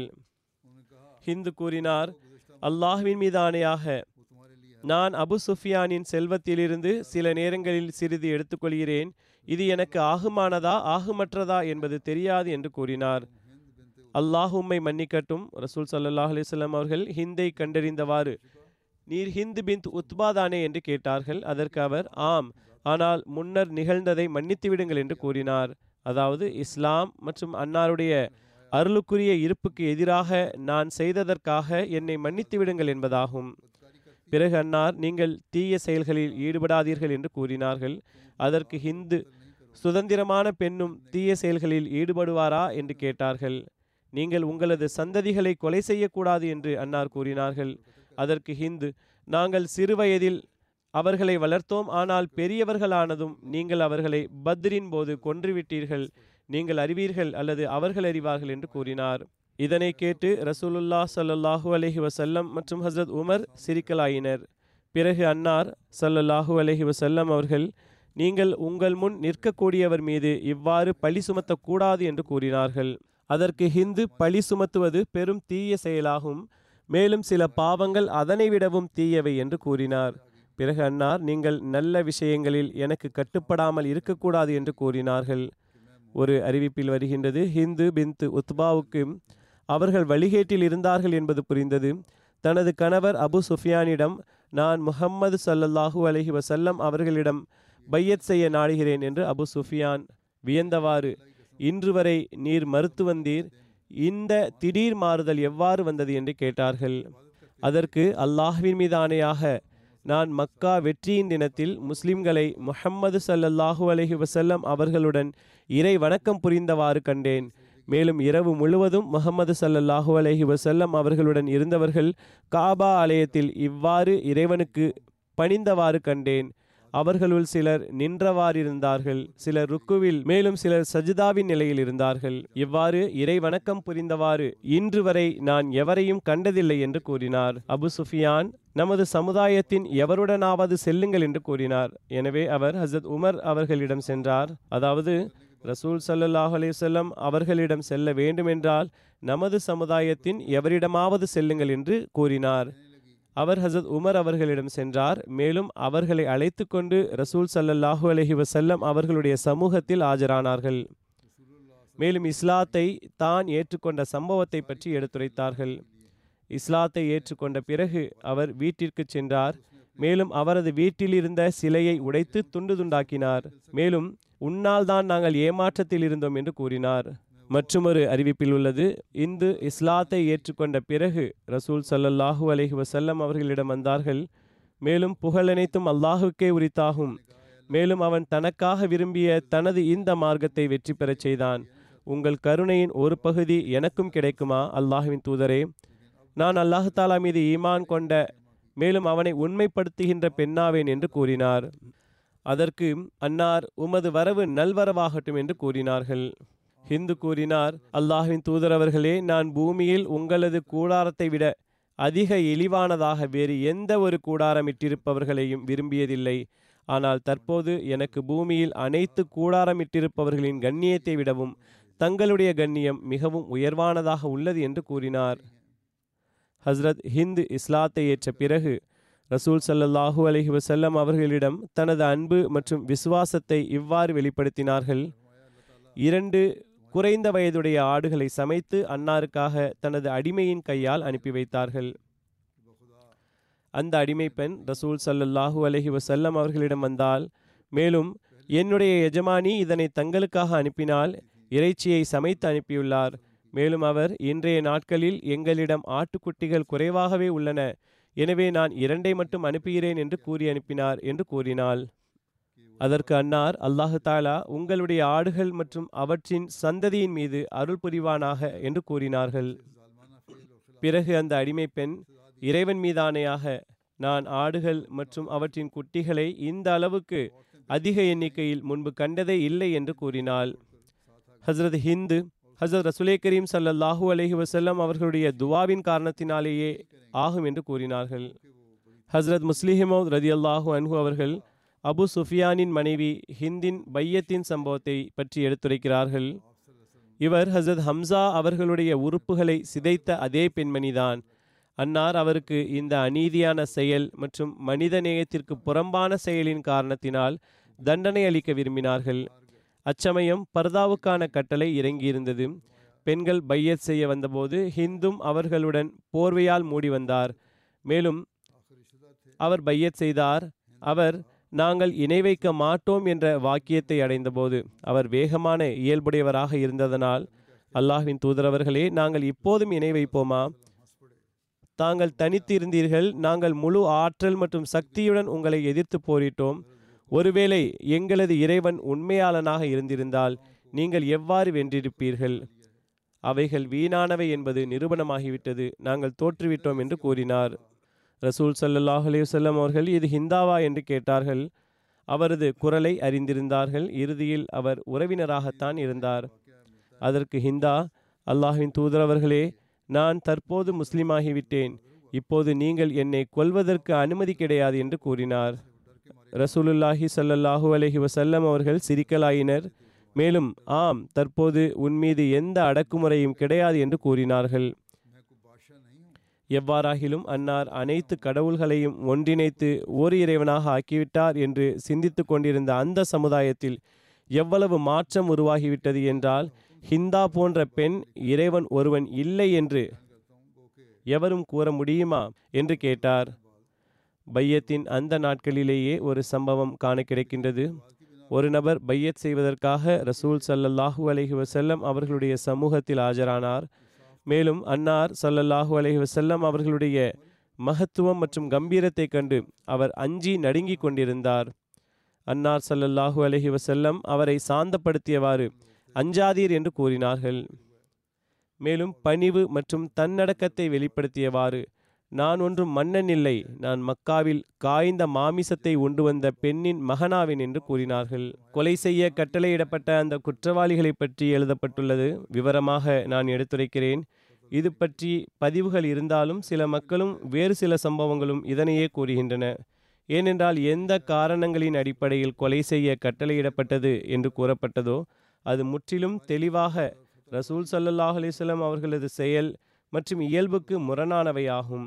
ஹிந்து கூறினார் அல்லாஹ்வின் மீது ஆணையாக நான் அபு சுஃபியானின் செல்வத்திலிருந்து சில நேரங்களில் சிறிது எடுத்துக்கொள்கிறேன் இது எனக்கு ஆகுமானதா ஆகுமற்றதா என்பது தெரியாது என்று கூறினார் அல்லாஹ் உம்மை மன்னிக்கட்டும் ரசூல் சல்லாஹ் அலிஸ்லாம் அவர்கள் ஹிந்தை கண்டறிந்தவாறு நீர் ஹிந்து பிந்த் உத்பாதானே என்று கேட்டார்கள் அதற்கு அவர் ஆம் ஆனால் முன்னர் நிகழ்ந்ததை மன்னித்து விடுங்கள் என்று கூறினார் அதாவது இஸ்லாம் மற்றும் அன்னாருடைய அருளுக்குரிய இருப்புக்கு எதிராக நான் செய்ததற்காக என்னை மன்னித்து விடுங்கள் என்பதாகும் பிறகு அன்னார் நீங்கள் தீய செயல்களில் ஈடுபடாதீர்கள் என்று கூறினார்கள் அதற்கு ஹிந்து சுதந்திரமான பெண்ணும் தீய செயல்களில் ஈடுபடுவாரா என்று கேட்டார்கள் நீங்கள் உங்களது சந்ததிகளை கொலை செய்யக்கூடாது என்று அன்னார் கூறினார்கள் அதற்கு ஹிந்து நாங்கள் சிறுவயதில் அவர்களை வளர்த்தோம் ஆனால் பெரியவர்களானதும் நீங்கள் அவர்களை பத்ரின் போது கொன்றுவிட்டீர்கள் நீங்கள் அறிவீர்கள் அல்லது அவர்கள் அறிவார்கள் என்று கூறினார் இதனை கேட்டு ரசூலுல்லா சல்லல்லாஹூ அலஹி வசல்லம் மற்றும் ஹசரத் உமர் சிரிக்கலாயினர் பிறகு அன்னார் சல்லல்லாஹூ அலஹி வசல்லம் அவர்கள் நீங்கள் உங்கள் முன் நிற்கக்கூடியவர் மீது இவ்வாறு பழி சுமத்தக்கூடாது என்று கூறினார்கள் அதற்கு ஹிந்து பழி சுமத்துவது பெரும் தீய செயலாகும் மேலும் சில பாவங்கள் அதனை விடவும் தீயவை என்று கூறினார் பிறகு அன்னார் நீங்கள் நல்ல விஷயங்களில் எனக்கு கட்டுப்படாமல் இருக்கக்கூடாது என்று கூறினார்கள் ஒரு அறிவிப்பில் வருகின்றது ஹிந்து பிந்து உத்பாவுக்கு அவர்கள் வழிகேட்டில் இருந்தார்கள் என்பது புரிந்தது தனது கணவர் அபு சுஃபியானிடம் நான் முஹம்மது ஸல்லல்லாஹு அலைஹி வஸல்லம் அவர்களிடம் பையத் செய்ய நாடுகிறேன் என்று அபு சுஃபியான் வியந்தவாறு இன்று வரை நீர் மறுத்து வந்தீர் இந்த திடீர் மாறுதல் எவ்வாறு வந்தது என்று கேட்டார்கள் அதற்கு அல்லாஹ்வின் மீது ஆணையாக நான் மக்கா வெற்றியின் தினத்தில் முஸ்லிம்களை முஹம்மது ஸல்லல்லாஹு அலைஹி வஸல்லம் அவர்களுடன் இறை வணக்கம் புரிந்தவாறு கண்டேன் மேலும் இரவு முழுவதும் முகமது ஸல்லல்லாஹு அலைஹி வஸல்லம் அவர்களுடன் இருந்தவர்கள் காபா ஆலயத்தில் இவ்வாறு இறைவனுக்கு பணிந்தவாறு கண்டேன் அவர்களுள் சிலர் நின்றவாறிருந்தார்கள் சிலர் ருக்குவில் மேலும் சிலர் சஜிதாவின் நிலையில் இருந்தார்கள் இவ்வாறு இறை வணக்கம் புரிந்தவாறு இன்று வரை நான் எவரையும் கண்டதில்லை என்று கூறினார் அபு சுஃபியான் நமது சமுதாயத்தின் எவருடனாவது செல்லுங்கள் என்று கூறினார் எனவே அவர் ஹசரத் உமர் அவர்களிடம் சென்றார் அதாவது ரசூல் ஸல்லல்லாஹு அலைஹி வஸல்லம் அவர்களிடம் செல்ல வேண்டுமென்றால் நமது சமுதாயத்தின் எவரிடமாவது செல்லுங்கள் என்று கூறினார் அவர் ஹசரத் உமர் அவர்களிடம் சென்றார் மேலும் அவர்களை அழைத்து கொண்டு ரசூல் ஸல்லல்லாஹு அலைஹி வஸல்லம் அவர்களுடைய சமூகத்தில் ஆஜரானார்கள் மேலும் இஸ்லாத்தை தான் ஏற்றுக்கொண்ட சம்பவத்தை பற்றி எடுத்துரைத்தார்கள் இஸ்லாத்தை ஏற்றுக்கொண்ட பிறகு அவர் வீட்டிற்கு சென்றார் மேலும் அவரது வீட்டில் இருந்த சிலையை உடைத்து துண்டு துண்டாக்கினார் மேலும் உன்னால் தான் நாங்கள் ஏமாற்றத்தில் இருந்தோம் என்று கூறினார் மற்றுமொரு அறிவிப்பில் உள்ளது இந்து இஸ்லாத்தை ஏற்றுக்கொண்ட பிறகு ரசூல் ஸல்லல்லாஹு அலைஹி வஸல்லம் அவர்களிடம் வந்தார்கள் மேலும் புகழனைத்தும் அல்லாஹுக்கே உரித்தாகும் மேலும் அவன் தனக்காக விரும்பிய தனது இந்த மார்க்கத்தை வெற்றி பெறச் செய்தான் உங்கள் கருணையின் ஒரு பகுதி எனக்கும் கிடைக்குமா அல்லாஹுவின் தூதரே நான் அல்லாஹு தாலா மீது ஈமான் கொண்ட மேலும் அவனை உண்மைப்படுத்துகின்ற பெண்ணாவேன் என்று கூறினார் அதற்கு அன்னார் உமது வரவு நல்வரவாகட்டும் என்று கூறினார்கள் ஹிந்து கூறினார் அல்லாஹ்வின் தூதரவர்களே நான் பூமியில் உங்களது கூடாரத்தை விட அதிக இழிவானதாக வேறு எந்த ஒரு கூடாரம் இட்டிருப்பவர்களையும் விரும்பியதில்லை ஆனால் தற்போது எனக்கு பூமியில் அனைத்து கூடாரம் இட்டிருப்பவர்களின் கண்ணியத்தை விடவும் தங்களுடைய கண்ணியம் மிகவும் உயர்வானதாக உள்ளது என்று கூறினார் ஹஸ்ரத் ஹிந்து இஸ்லாத்தை ஏற்ற பிறகு ரசூல் ஸல்லல்லாஹு அலைஹி வஸல்லம் அவர்களிடம் தனது அன்பு மற்றும் விசுவாசத்தை இவ்வாறு வெளிப்படுத்தினார்கள் இரண்டு குறைந்த வயதுடைய ஆடுகளை சமைத்து அன்னாருக்காக தனது அடிமையின் கையால் அனுப்பி வைத்தார்கள் அந்த அடிமை பெண் ரசூல் ஸல்லல்லாஹு அலைஹி வஸல்லம் அவர்களிடம் வந்தால் மேலும் என்னுடைய எஜமானி இதனை தங்களுக்காக அனுப்பினால் இறைச்சியை சமைத்து அனுப்பியுள்ளார் மேலும் அவர் இன்றைய நாட்களில் எங்களிடம் ஆட்டுக்குட்டிகள் குறைவாகவே உள்ளன எனவே நான் இரண்டை மட்டும் அனுப்புகிறேன் என்று கூறி அனுப்பினார் என்று கூறினாள் அதற்கு அன்னார் அல்லாஹு தாலா உங்களுடைய ஆடுகள் மற்றும் அவற்றின் சந்ததியின் மீது அருள் புரிவானாக என்று கூறினார்கள் பிறகு அந்த அடிமை பெண் இறைவன் மீதானையாக நான் ஆடுகள் மற்றும் அவற்றின் குட்டிகளை இந்த அளவுக்கு அதிக எண்ணிக்கையில் முன்பு கண்டதே இல்லை என்று கூறினாள் ஹஸ்ரத் ஹிந்து ஹசரத் ரசுலே கரீம் சல்லல்லாஹூ அலைஹி வஸல்லம் அவர்களுடைய துவாவின் காரணத்தினாலேயே ஆகும் என்று கூறினார்கள் ஹஸ்ரத் முஸ்லிஹிமோத் ரதியல்லாஹு அன்ஹு அவர்கள் அபு சுஃபியானின் மனைவி ஹிந்தின் பையத்தின் சம்பவத்தை பற்றி எடுத்துரைக்கிறார்கள் இவர் ஹசரத் ஹம்சா அவர்களுடைய உறுப்புகளை சிதைத்த அதே பெண்மணிதான் அன்னார் அவருக்கு இந்த அநீதியான செயல் மற்றும் மனித நேயத்திற்கு புறம்பான செயலின் காரணத்தினால் தண்டனை அளிக்க விரும்பினார்கள் அச்சமயம் பர்தாவுக்கான கட்டளை இறங்கியிருந்தது பெண்கள் பையத் செய்ய வந்தபோது ஹிந்தும் அவர்களுடன் போர்வையால் மூடி வந்தார் மேலும் அவர் பையத் செய்தார் அவர் நாங்கள் இணை வைக்க மாட்டோம் என்ற வாக்கியத்தை அடைந்தபோது அவர் வேகமான இயல்புடையவராக இருந்ததனால் அல்லாஹ்வின் தூதரவர்களே நாங்கள் இப்போதும் இணை வைப்போமா தாங்கள் தனித்து இருந்தீர்கள் நாங்கள் முழு ஆற்றல் மற்றும் சக்தியுடன் உங்களை எதிர்த்து போரிட்டோம் ஒருவேளை எங்களது இறைவன் உண்மையாளனாக இருந்திருந்தால் நீங்கள் எவ்வாறு வென்றிருப்பீர்கள் அவைகள் வீணானவை என்பது நிரூபணமாகிவிட்டது நாங்கள் தோற்றுவிட்டோம் என்று கூறினார் ரசூல் சல்லல்லாஹ் அலையுசல்லம் அவர்கள் இது ஹிந்தாவா என்று கேட்டார்கள் அவரது குரலை அறிந்திருந்தார்கள் இறுதியில் அவர் உறவினராகத்தான் இருந்தார் அதற்கு ஹிந்தா அல்லாஹ்வின் தூதரவர்களே நான் தற்போது முஸ்லிமாகிவிட்டேன் இப்போது நீங்கள் என்னை கொல்வதற்கு அனுமதி கிடையாது என்று கூறினார் ரசூலுல்லாஹி ஸல்லல்லாஹு அலைஹி வஸல்லம் அவர்கள் சிரிக்கலாயினர் மேலும் ஆம் தற்போது உன் மீது எந்த அடக்குமுறையும் கிடையாது என்று கூறினார்கள் எவ்வாறாகிலும் அன்னார் அனைத்து கடவுள்களையும் ஒன்றிணைத்து ஓர் இறைவனாக ஆக்கிவிட்டார் என்று சிந்தித்துக் கொண்டிருந்த அந்த சமுதாயத்தில் எவ்வளவு மாற்றம் உருவாகிவிட்டது என்றால் ஹிந்தா போன்ற பெண் இறைவன் ஒருவன் இல்லை என்று எவரும் கூற முடியுமா என்று கேட்டார் பையத்தின் அந்த நாட்களிலேயே ஒரு சம்பவம் காண கிடைக்கின்றது ஒரு நபர் பையத் செய்வதற்காக ரசூல் ஸல்லல்லாஹு அலைஹி வஸல்லம் அவர்களுடைய சமூகத்தில் ஆஜரானார் மேலும் அன்னார் ஸல்லல்லாஹு அலைஹி வஸல்லம் அவர்களுடைய மகத்துவம் மற்றும் கம்பீரத்தை கண்டு அவர் அஞ்சி நடுங்கிக் கொண்டிருந்தார் அன்னார் ஸல்லல்லாஹு அலைஹி வஸல்லம் அவரை சாந்தப்படுத்தியவாறு அஞ்சாதீர் என்று கூறினார்கள் மேலும் பணிவு மற்றும் தன்னடக்கத்தை வெளிப்படுத்தியவாறு நான் ஒன்றும் மன்னன் இல்லை நான் மக்காவில் காய்ந்த மாமிசத்தை உண்டு வந்த பெண்ணின் மகனாவேன் என்று கூறினார்கள் கொலை செய்ய கட்டளையிடப்பட்ட அந்த குற்றவாளிகளை பற்றி எழுதப்பட்டுள்ளது விவரமாக நான் எடுத்துரைக்கிறேன் இது பற்றி பதிவுகள் இருந்தாலும் சில மக்களும் வேறு சில சம்பவங்களும் இதனையே கூறுகின்றன ஏனென்றால் எந்த காரணங்களின் அடிப்படையில் கொலை செய்ய கட்டளையிடப்பட்டது என்று கூறப்பட்டதோ அது முற்றிலும் தெளிவாக ரசூல் சல்லல்லாஹ் அலிஸ்லாம் அவர்களது செயல் மற்றும் இயல்புக்கு முரணானவையாகும்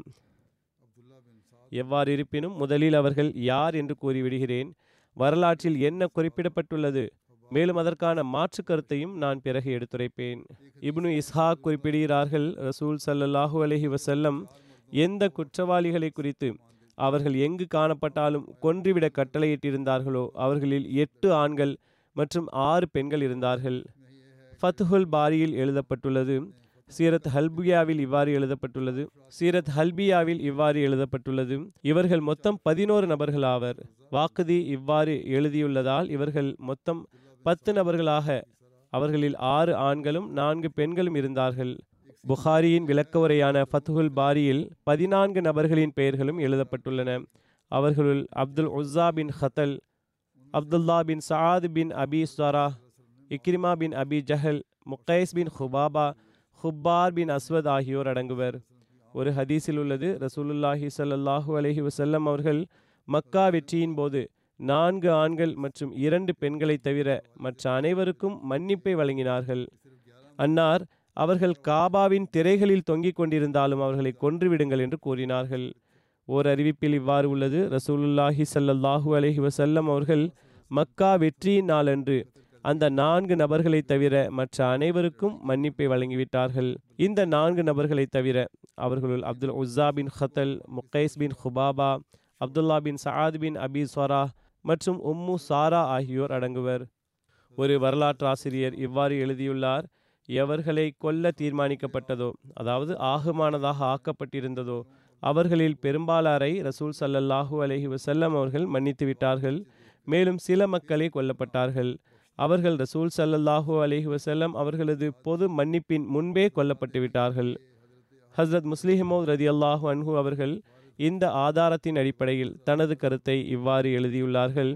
எவ்வாறு இருப்பினும் முதலில் அவர்கள் யார் என்று கூறிவிடுகிறேன் வரலாற்றில் என்ன குறிப்பிடப்பட்டுள்ளது மேலும் அதற்கான மாற்று கருத்தையும் நான் பிறகு எடுத்துரைப்பேன் இப்னு இஸ்ஹாக் குறிப்பிடுகிறார்கள் ரசூல் சல்லல்லாஹு அலைஹி வஸல்லம் எந்த குற்றவாளிகளை குறித்து அவர்கள் எங்கு காணப்பட்டாலும் கொன்றுவிட கட்டளையிட்டிருந்தார்களோ அவர்களில் எட்டு ஆண்கள் மற்றும் ஆறு பெண்கள் இருந்தார்கள் ஃபத்ஹுல் பாரியில் எழுதப்பட்டுள்ளது சீரத் ஹல்பியாவில் இவ்வாறு எழுதப்பட்டுள்ளது சீரத் ஹல்பியாவில் இவ்வாறு எழுதப்பட்டுள்ளது இவர்கள் மொத்தம் பதினோரு நபர்கள் ஆவர் வாக்குதி இவ்வாறு எழுதியுள்ளதால் இவர்கள் மொத்தம் பத்து நபர்களாக அவர்களில் ஆறு ஆண்களும் நான்கு பெண்களும் இருந்தார்கள் புகாரியின் விளக்க உரையான ஃபத்ஹுல் பாரியில் பதினான்கு நபர்களின் பெயர்களும் எழுதப்பட்டுள்ளன அவர்களுள் அப்துல் உஸ்ஸா பின் ஹத்தல் அப்துல்லா பின் சஆத் பின் அபி ஸ்வரா இக்ரிமா பின் அபி ஜஹல் முக்கைஸ் பின் ஹுபாபா ஹுப்பார் பின் அஸ்வத் ஆகியோர் அடங்குவர் ஒரு ஹதீஸில் உள்ளது ரசூலுல்லாஹி ஸல்லல்லாஹு அலைஹி வஸல்லம் அவர்கள் மக்கா வெற்றியின் போது நான்கு ஆண்கள் மற்றும் இரண்டு பெண்களை தவிர மற்ற அனைவருக்கும் மன்னிப்பை வழங்கினார்கள் அன்னார் அவர்கள் காபாவின் திரைகளில் தொங்கிக் கொண்டிருந்தாலும் அவர்களை கொன்றுவிடுங்கள் என்று கூறினார்கள் ஓர் அறிவிப்பில் இவ்வாறு உள்ளது ரசூலுல்லாஹி ஸல்லல்லாஹு அலைஹி வஸல்லம் அவர்கள் மக்கா வெற்றியின் நாளன்று அந்த நான்கு நபர்களை தவிர மற்ற அனைவருக்கும் மன்னிப்பை வழங்கிவிட்டார்கள் இந்த நான்கு நபர்களை தவிர அவர்களுள் அப்துல் உஸ்ஸா பின் ஹத்தல் முக்கைஸ் பின் ஹுபாபா அப்துல்லா பின் சஆத் பின் அபி ஸ்வரா மற்றும் உம்மு சாரா ஆகியோர் அடங்குவர் ஒரு வரலாற்றாசிரியர் இவ்வாறு எழுதியுள்ளார் எவர்களை கொல்ல தீர்மானிக்கப்பட்டதோ அதாவது ஆகுமானதாக ஆக்கப்பட்டிருந்ததோ அவர்களில் பெரும்பாலாரை ரசூல் சல்லல்லாஹூ அலைஹி வசல்லம் அவர்கள் மன்னித்து விட்டார்கள் மேலும் சில மக்களே கொல்லப்பட்டார்கள் அவர்கள் ரசூல் சல்லல்லாஹூ அலைஹி வசல்லம் அவர்களது பொது மன்னிப்பின் முன்பே கொல்லப்பட்டு விட்டார்கள் ஹஸ்ரத் முஸ்லிஹமோத் ரதி அல்லாஹு அன்ஹு அவர்கள் இந்த ஆதாரத்தின் அடிப்படையில் தனது கருத்தை இவ்வாறு எழுதியுள்ளார்கள்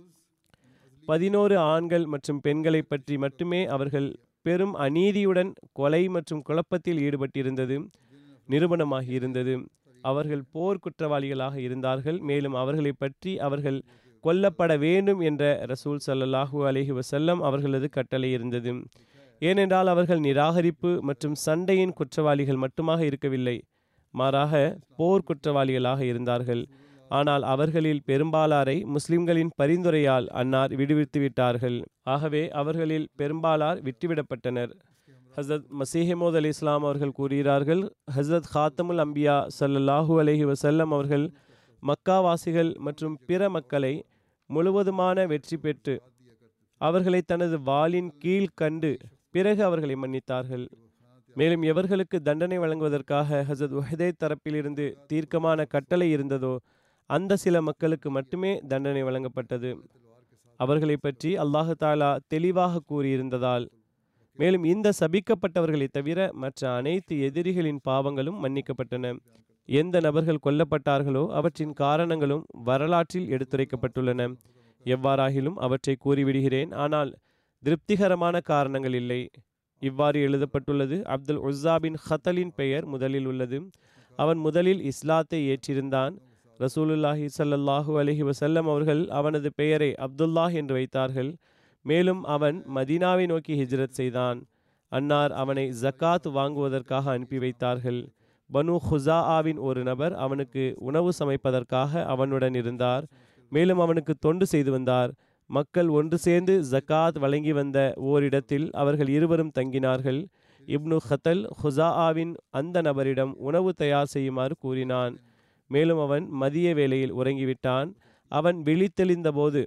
பதினோரு ஆண்கள் மற்றும் பெண்களை பற்றி மட்டுமே அவர்கள் பெரும் அநீதியுடன் கொலை மற்றும் குழப்பத்தில் ஈடுபட்டிருந்தது நிரூபணமாகி இருந்தது அவர்கள் போர் குற்றவாளிகளாக இருந்தார்கள் மேலும் அவர்களை பற்றி அவர்கள் கொல்லப்பட வேண்டும் என்ற ரசூல் சல்லல்லாஹூ அலஹி வசல்லம் அவர்களது கட்டளை இருந்தது ஏனென்றால் அவர்கள் நிராகரிப்பு மற்றும் சண்டையின் குற்றவாளிகள் மட்டுமாக இருக்கவில்லை மாறாக போர் குற்றவாளிகளாக இருந்தார்கள் ஆனால் அவர்களில் பெரும்பாலாரை முஸ்லிம்களின் பரிந்துரையால் அன்னார் விடுவித்து விட்டார்கள் ஆகவே அவர்களில் பெரும்பாலார் விட்டுவிடப்பட்டனர் ஹசரத் மசீஹமோத் அலி இஸ்லாம் அவர்கள் கூறுகிறார்கள் ஹசரத் ஹாத்தமுல் அம்பியா சல்லல்லாஹூ அலஹி வசல்லம் அவர்கள் மக்காவாசிகள் மற்றும் பிற மக்களை முழுவதுமான வெற்றி பெற்று அவர்களை தனது வாளின் கீழ் கண்டு பிறகு அவர்களை மன்னித்தார்கள் மேலும் எவர்களுக்கு தண்டனை வழங்குவதற்காக ஹசரத் உஹதே தரப்பிலிருந்து தீர்க்கமான கட்டளை இருந்ததோ அந்த சில மக்களுக்கு மட்டுமே தண்டனை வழங்கப்பட்டது அவர்களை பற்றி அல்லாஹு தாலா தெளிவாக கூறியிருந்ததால் மேலும் இந்த சபிக்கப்பட்டவர்களை தவிர மற்ற அனைத்து எதிரிகளின் பாவங்களும் மன்னிக்கப்பட்டன எந்த நபர்கள் கொல்லப்பட்டார்களோ அவற்றின் காரணங்களும் வரலாற்றில் எடுத்துரைக்கப்பட்டுள்ளன எவ்வாறாகிலும் அவற்றை கூறிவிடுகிறேன் ஆனால் திருப்திகரமான காரணங்கள் இல்லை இவ்வாறு எழுதப்பட்டுள்ளது அப்துல் உஸ்ஸா பின் ஹத்தலின் பெயர் முதலில் உள்ளது அவன் முதலில் இஸ்லாத்தை ஏற்றிருந்தான் ரசூலுல்லாஹி ஸல்லல்லாஹு அலைஹி வஸல்லம் அவர்கள் அவனது பெயரை அப்துல்லாஹ் என்று வைத்தார்கள் மேலும் அவன் மதீனாவை நோக்கி ஹிஜ்ரத் செய்தான் அன்னார் அவனை ஜக்காத் வாங்குவதற்காக அனுப்பி வைத்தார்கள் பனு ஹுசாஆவின் ஒரு நபர் அவனுக்கு உணவு சமைப்பதற்காக அவனுடன் இருந்தார் மேலும் அவனுக்கு தொண்டு செய்து வந்தார் மக்கள் ஒன்று சேர்ந்து ஜக்காத் வழங்கி வந்த ஓரிடத்தில் அவர்கள் இருவரும் தங்கினார்கள் இப்னு ஹத்தல் ஹுசாஆவின் அந்த நபரிடம் உணவு தயார் செய்யுமாறு கூறினான் மேலும் அவன் மதிய வேளையில் உறங்கிவிட்டான் அவன் விழித்தெழுந்தபோது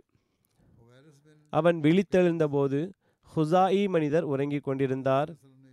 அவன் விழித்தெழுந்தபோது ஹுசாயி மனிதர் உறங்கிக் கொண்டிருந்தார்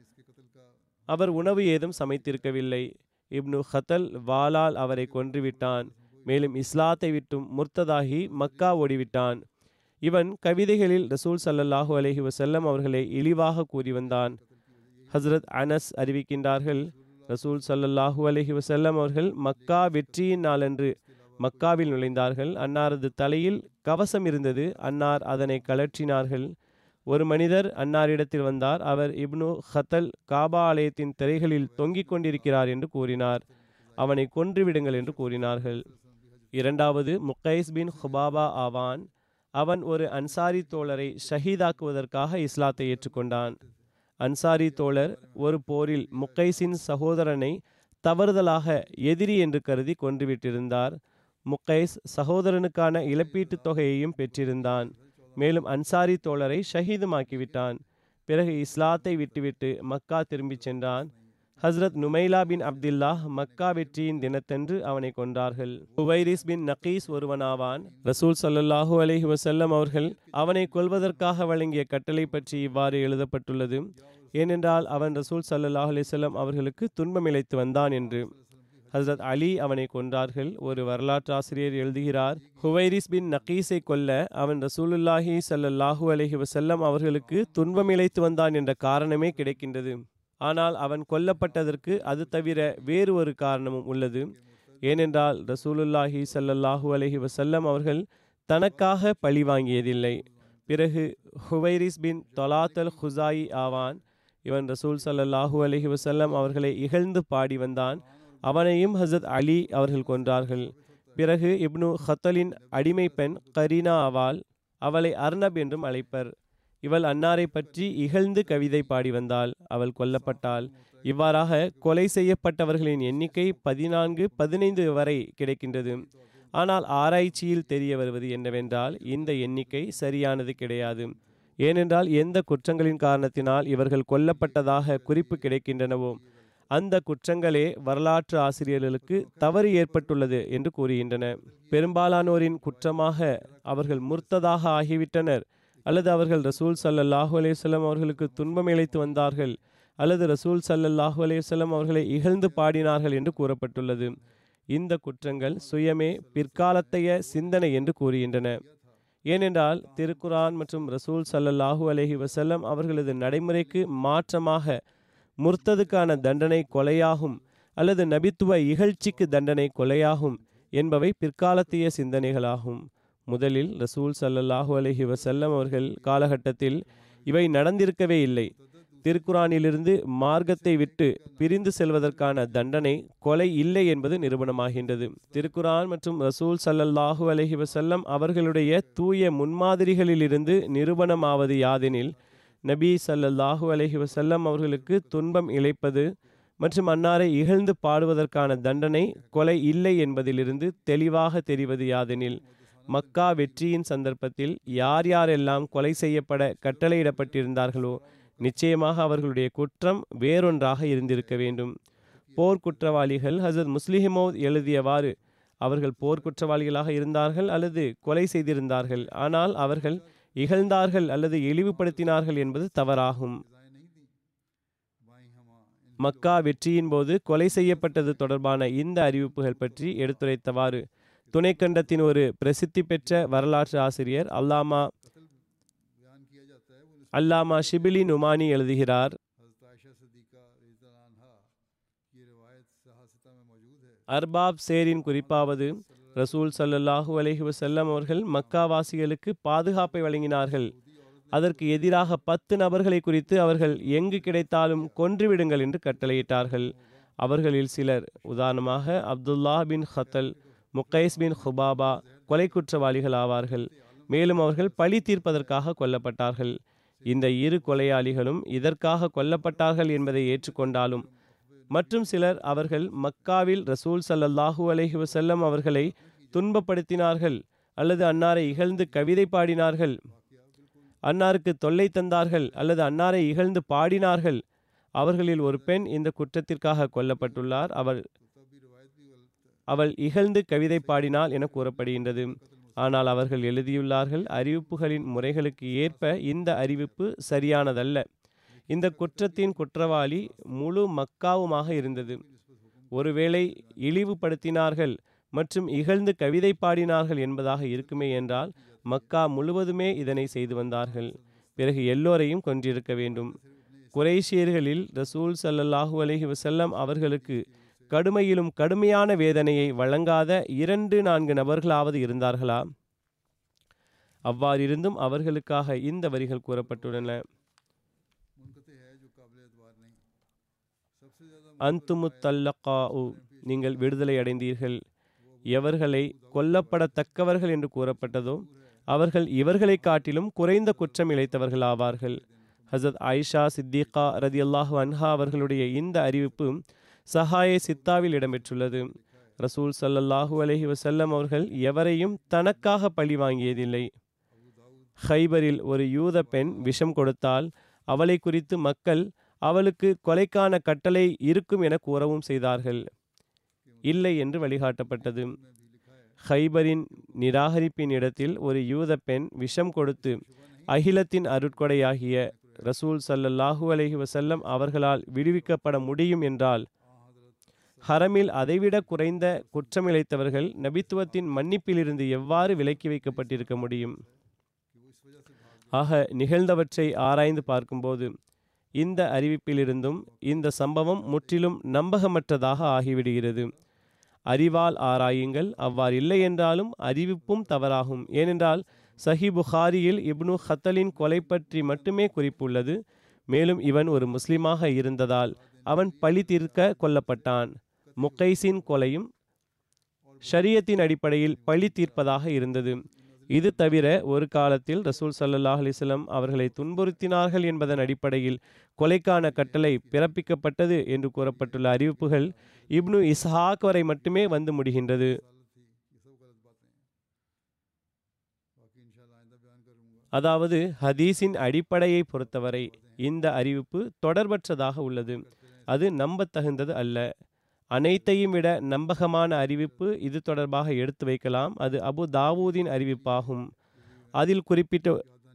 அவர் உணவு ஏதும் சமைத்திருக்கவில்லை இப்னு ஹத்தல் வாளால் அவரை கொன்றுவிட்டான் மேலும் இஸ்லாத்தை விட்டும் முர்த்ததாகி மக்கா ஓடிவிட்டான் இவன் கவிதைகளில் ரசூல் சல்லல்லாஹு அலைஹி வஸல்லம் அவர்களை இழிவாக கூறி வந்தான் ஹஸ்ரத் அனஸ் அறிவிக்கின்றார்கள் ரசூல் சல்லல்லாஹு அலைஹி வஸல்லம் அவர்கள் மக்கா வெற்றியின் நாளன்று மக்காவில் நுழைந்தார்கள் அன்னாரது தலையில் கவசம் இருந்தது அன்னார் அதனை கழற்றினார்கள் ஒரு மனிதர் அன்னாரிடத்தில் வந்தார் அவர் இப்னு ஹத்தல் காபா ஆலயத்தின் திரைகளில் தொங்கிக் கொண்டிருக்கிறார் என்று கூறினார் அவனை கொன்றுவிடுங்கள் என்று கூறினார்கள் இரண்டாவது முக்கைஸ் பின் ஹுபாபா ஆவான் அவன் ஒரு அன்சாரி தோழரை ஷஹீதாக்குவதற்காக இஸ்லாத்தை ஏற்றுக்கொண்டான் அன்சாரி தோழர் ஒரு போரில் முக்கைஸின் சகோதரனை தவறுதலாக எதிரி என்று கருதி கொன்றுவிட்டிருந்தார் முக்கைஸ் சகோதரனுக்கான இழப்பீட்டுத் தொகையையும் பெற்றிருந்தான் மேலும் அன்சாரி தோழரை ஷஹீதுமாக்கிவிட்டான் பிறகு இஸ்லாத்தை விட்டுவிட்டு மக்கா திரும்பிச் சென்றான் ஹஸ்ரத் நுமைலா பின் அப்துல்லா மக்கா வெற்றியின் தினத்தன்று அவனை கொன்றார்கள் ஹுவைரிஸ் பின் நகீஸ் ஒருவனாவான் ரசூல் சல்லல்லாஹு அலைஹி வஸல்லம் அவர்கள் அவனை கொல்வதற்காக வழங்கிய கட்டளை பற்றி இவ்வாறு எழுதப்பட்டுள்ளது ஏனென்றால் அவன் ரசூல் சல்லல்லாஹு அலைஹி வஸல்லம் அவர்களுக்கு துன்பம் இழைத்து வந்தான் என்று ஹஸ்ரத் அலி அவனை கொன்றார்கள் ஒரு வரலாற்று ஆசிரியர் எழுதுகிறார் ஹுவைரிஸ் பின் நகீஸை கொல்ல அவன் ரசூலுல்லாஹி ஸல்லல்லாஹு அலைஹி வஸல்லம் அவர்களுக்கு துன்பம் இழைத்து வந்தான் என்ற காரணமே கிடைக்கின்றது ஆனால் அவன் கொல்லப்பட்டதற்கு அது தவிர வேறு ஒரு காரணமும் உள்ளது ஏனென்றால் ரசூலுல்லாஹி ஸல்லல்லாஹு அலைஹி வஸல்லம் அவர்கள் தனக்காக பழி வாங்கியதில்லை பிறகு ஹுவைரிஸ் பின் தொலாத்தல் ஹுசாயி ஆவான் இவன் ரசூல் ஸல்லல்லாஹு அலைஹி வஸல்லம் அவர்களை இகழ்ந்து பாடி வந்தான் அவனையும் ஹசரத் அலி அவர்கள் கொன்றார்கள் பிறகு இப்னு ஹத்தலின் அடிமை பெண் கரீனா ஆவால் அவளை அர்னப் என்றும் அழைப்பர் இவள் அன்னாரை பற்றி இகழ்ந்து கவிதை பாடி வந்தாள் அவள் கொல்லப்பட்டாள் இவ்வாறாக கொலை செய்யப்பட்டவர்களின் எண்ணிக்கை பதினான்கு பதினைந்து வரை கிடைக்கின்றது ஆனால் ஆராய்ச்சியில் தெரிய வருவது என்னவென்றால் இந்த எண்ணிக்கை சரியானது கிடையாது ஏனென்றால் எந்த குற்றங்களின் காரணத்தினால் இவர்கள் கொல்லப்பட்டதாக குறிப்பு கிடைக்கின்றனவோ அந்த குற்றங்களே வரலாற்று ஆசிரியர்களுக்கு தவறு ஏற்பட்டுள்ளது என்று கூறுகின்றன பெரும்பாலானோரின் குற்றமாக அவர்கள் முர்த்ததாக ஆகிவிட்டனர் அல்லது அவர்கள் ரசூல் சல்லல்லாஹு அலையம் அவர்களுக்கு துன்பம் இழைத்து வந்தார்கள் அல்லது ரசூல் சல்லல்லாஹு அலையம் அவர்களை இகழ்ந்து பாடினார்கள் என்று கூறப்பட்டுள்ளது இந்த குற்றங்கள் சுயமே பிற்காலத்தைய சிந்தனை என்று கூறுகின்றன ஏனென்றால் திருக்குரான் மற்றும் ரசூல் சல்லல்லாஹு அலைஹி வசல்லம் அவர்களது நடைமுறைக்கு மாற்றமாக முர்த்ததுக்கான தண்டனை கொலையாகும் அல்லது நபித்துவ இகழ்ச்சிக்கு தண்டனை கொலையாகும் என்பவை பிற்காலத்திய சிந்தனைகளாகும் முதலில் ரசூல் சல்லல்லாஹு அலஹி வசல்லம் அவர்கள் காலகட்டத்தில் இவை நடந்திருக்கவே இல்லை திருக்குரானிலிருந்து மார்க்கத்தை விட்டு பிரிந்து செல்வதற்கான தண்டனை கொலை இல்லை என்பது நிரூபணமாகின்றது திருக்குரான் மற்றும் ரசூல் சல்லல்லாஹு அலஹி வசல்லம் அவர்களுடைய தூய முன்மாதிரிகளிலிருந்து நிரூபணமாவது யாதெனில் நபி சல்லல்லாஹு அலஹி வசல்லம் அவர்களுக்கு துன்பம் இழைப்பது மற்றும் அன்னாரை இகழ்ந்து பாடுவதற்கான தண்டனை கொலை இல்லை என்பதிலிருந்து தெளிவாக தெரிவது யாதெனில் மக்கா வெற்றியின் சந்தர்ப்பத்தில் யார் யாரெல்லாம் கொலை செய்யப்பட கட்டளையிடப்பட்டிருந்தார்களோ நிச்சயமாக அவர்களுடைய குற்றம் வேறொன்றாக இருந்திருக்க வேண்டும் போர் குற்றவாளிகள் ஹசரத் முஸ்லிஹிமோத் எழுதியவாறு அவர்கள் போர் குற்றவாளிகளாக இருந்தார்கள் அல்லது கொலை செய்திருந்தார்கள் ஆனால் அவர்கள் இகழ்ந்தார்கள் அல்லது இழிவுபடுத்தினார்கள் என்பது தவறாகும் மக்கா வெற்றியின் போது கொலை செய்யப்பட்டது தொடர்பான இந்த அறிவிப்புகள் பற்றி எடுத்துரைத்தவாறு துணைக்கண்டத்தின் ஒரு பிரசித்தி பெற்ற வரலாற்று ஆசிரியர் அல்லாமா அல்லாமா ஷிபிலி நுமானி எழுதுகிறார் அர்பாப் சேரின் குறிப்பாவது ரசூல் சல்லல்லாஹூ அலஹி வசல்லம் அவர்கள் மக்காவாசிகளுக்கு பாதுகாப்பை வழங்கினார்கள் அதற்கு எதிராக பத்து நபர்களை குறித்து அவர்கள் எங்கு கிடைத்தாலும் கொன்றுவிடுங்கள் என்று கட்டளையிட்டார்கள் அவர்களில் சிலர் உதாரணமாக அப்துல்லா பின் ஹத்தல் முக்கைஸ் பின் ஹுபாபா கொலை குற்றவாளிகள் ஆவார்கள் மேலும் அவர்கள் பழி தீர்ப்பதற்காக கொல்லப்பட்டார்கள் இந்த இரு கொலையாளிகளும் இதற்காக கொல்லப்பட்டார்கள் என்பதை ஏற்றுக்கொண்டாலும் மற்றும் சிலர் அவர்கள் மக்காவில் ரசூல் ஸல்லல்லாஹு அலைஹி வஸல்லம் அவர்களை துன்பப்படுத்தினார்கள் அல்லது அன்னாரை இகழ்ந்து கவிதை பாடினார்கள் அன்னாருக்கு தொல்லை தந்தார்கள் அல்லது அன்னாரை இகழ்ந்து பாடினார்கள் அவர்களில் ஒரு பெண் இந்த குற்றத்திற்காக கொல்லப்பட்டுள்ளார் அவள் அவள் இகழ்ந்து கவிதை பாடினாள் என கூறப்படுகின்றது ஆனால் அவர்கள் எழுதியுள்ளார்கள் அறிவிப்புகளின் முறைகளுக்கு ஏற்ப இந்த அறிவிப்பு சரியானதல்ல இந்த குற்றத்தின் குற்றவாளி முழு மக்காவுமாக இருந்தது ஒருவேளை இழிவுபடுத்தினார்கள் மற்றும் இகழ்ந்து கவிதை பாடினார்கள் என்பதாக இருக்குமே என்றால் மக்கா முழுவதுமே இதனை செய்து வந்தார்கள் பிறகு எல்லோரையும் கொன்றிருக்க வேண்டும் குறைஷியர்களில் ரசூல் ஸல்லல்லாஹு அலைஹி வஸல்லம் அவர்களுக்கு கடுமையிலும் கடுமையான வேதனையை வழங்காத இரண்டு நான்கு நபர்களாவது இருந்தார்களா அவ்வாறிருந்தும் அவர்களுக்காக இந்த வரிகள் கூறப்பட்டுள்ளன मुनकते है जो काबिल एतबार नहीं सबसे ज़्यादा அந்துமுத்தல்லகாஉ நீங்கள் விடுதலை அடைந்தீர்கள் எவர்களை கொல்லப்படத்தக்கவர்கள் என்று கூறப்பட்டதோ அவர்கள் இவர்களை காட்டிலும் குறைந்த குற்றம் இழைத்தவர்கள் ஆவார்கள் ஹசரத் ஆயிஷா சித்திகா ரதியல்லாஹு அன்ஹா அவர்களுடைய இந்த அறிவிப்பு சஹாயே சித்தாவில் இடம்பெற்றுள்ளது ரசூல் ஸல்லல்லாஹு அலைஹி வஸல்லம் அவர்கள் எவரையும் தனக்காக பழி வாங்கியதில்லை ஹைபரில் ஒரு யூத பெண் விஷம் கொடுத்தால் அவளை குறித்து மக்கள் அவளுக்கு கொலைக்கான கட்டளை இருக்கும் என கூறவும் செய்தார்கள் இல்லை என்று வழிகாட்டப்பட்டது ஹைபரின் நிராகரிப்பின் இடத்தில் ஒரு யூத பெண் விஷம் கொடுத்து அகிலத்தின் அருட்கொடையாகிய ரசூல் ஸல்லல்லாஹு அலைஹி வஸல்லம் அவர்களால் விடுவிக்கப்பட முடியும் என்றால் ஹரமில் அதைவிட குறைந்த குற்றமிழைத்தவர்கள் நபித்துவத்தின் மன்னிப்பிலிருந்து எவ்வாறு விலக்கி வைக்கப்பட்டிருக்க முடியும் ஆக நிகழ்ந்தவற்றை ஆராய்ந்து பார்க்கும்போது இந்த அறிவிப்பிலிருந்தும் இந்த சம்பவம் முற்றிலும் நம்பகமற்றதாக ஆகிவிடுகிறது அறிவால் ஆராயுங்கள் அவ்வாறு இல்லை என்றாலும் அறிவிப்பும் தவறாகும் ஏனென்றால் சஹி புகாரியில் இப்னு ஹத்தலின் கொலை பற்றி மட்டுமே குறிப்புள்ளது மேலும் இவன் ஒரு முஸ்லிமாக இருந்ததால் அவன் பழி தீர்க்க கொல்லப்பட்டான் முக்கைஸின் கொலையும் ஷரியத்தின் அடிப்படையில் பழி தீர்ப்பதாக இருந்தது இது தவிர ஒரு காலத்தில் ரசூல் ஸல்லல்லாஹு அலைஹி வஸல்லம் அவர்களை துன்புறுத்தினார்கள் என்பதன் அடிப்படையில் கொலைக்கான கட்டளை பிறப்பிக்கப்பட்டது என்று கூறப்பட்டுள்ள அறிவிப்புகள் இப்னு இஸ்ஹாக் வரை மட்டுமே வந்து முடிகின்றது அதாவது ஹதீஸின் அடிப்படையை பொறுத்தவரை இந்த அறிவிப்பு தொடர்பற்றதாக உள்ளது அது நம்பத்தகுந்தது அல்ல அனைத்தையும் விட நம்பகமான அறிவிப்பு இது தொடர்பாக எடுத்து வைக்கலாம் அது அபு தாவூதின் அறிவிப்பாகும் அதில் குறிப்பிட்ட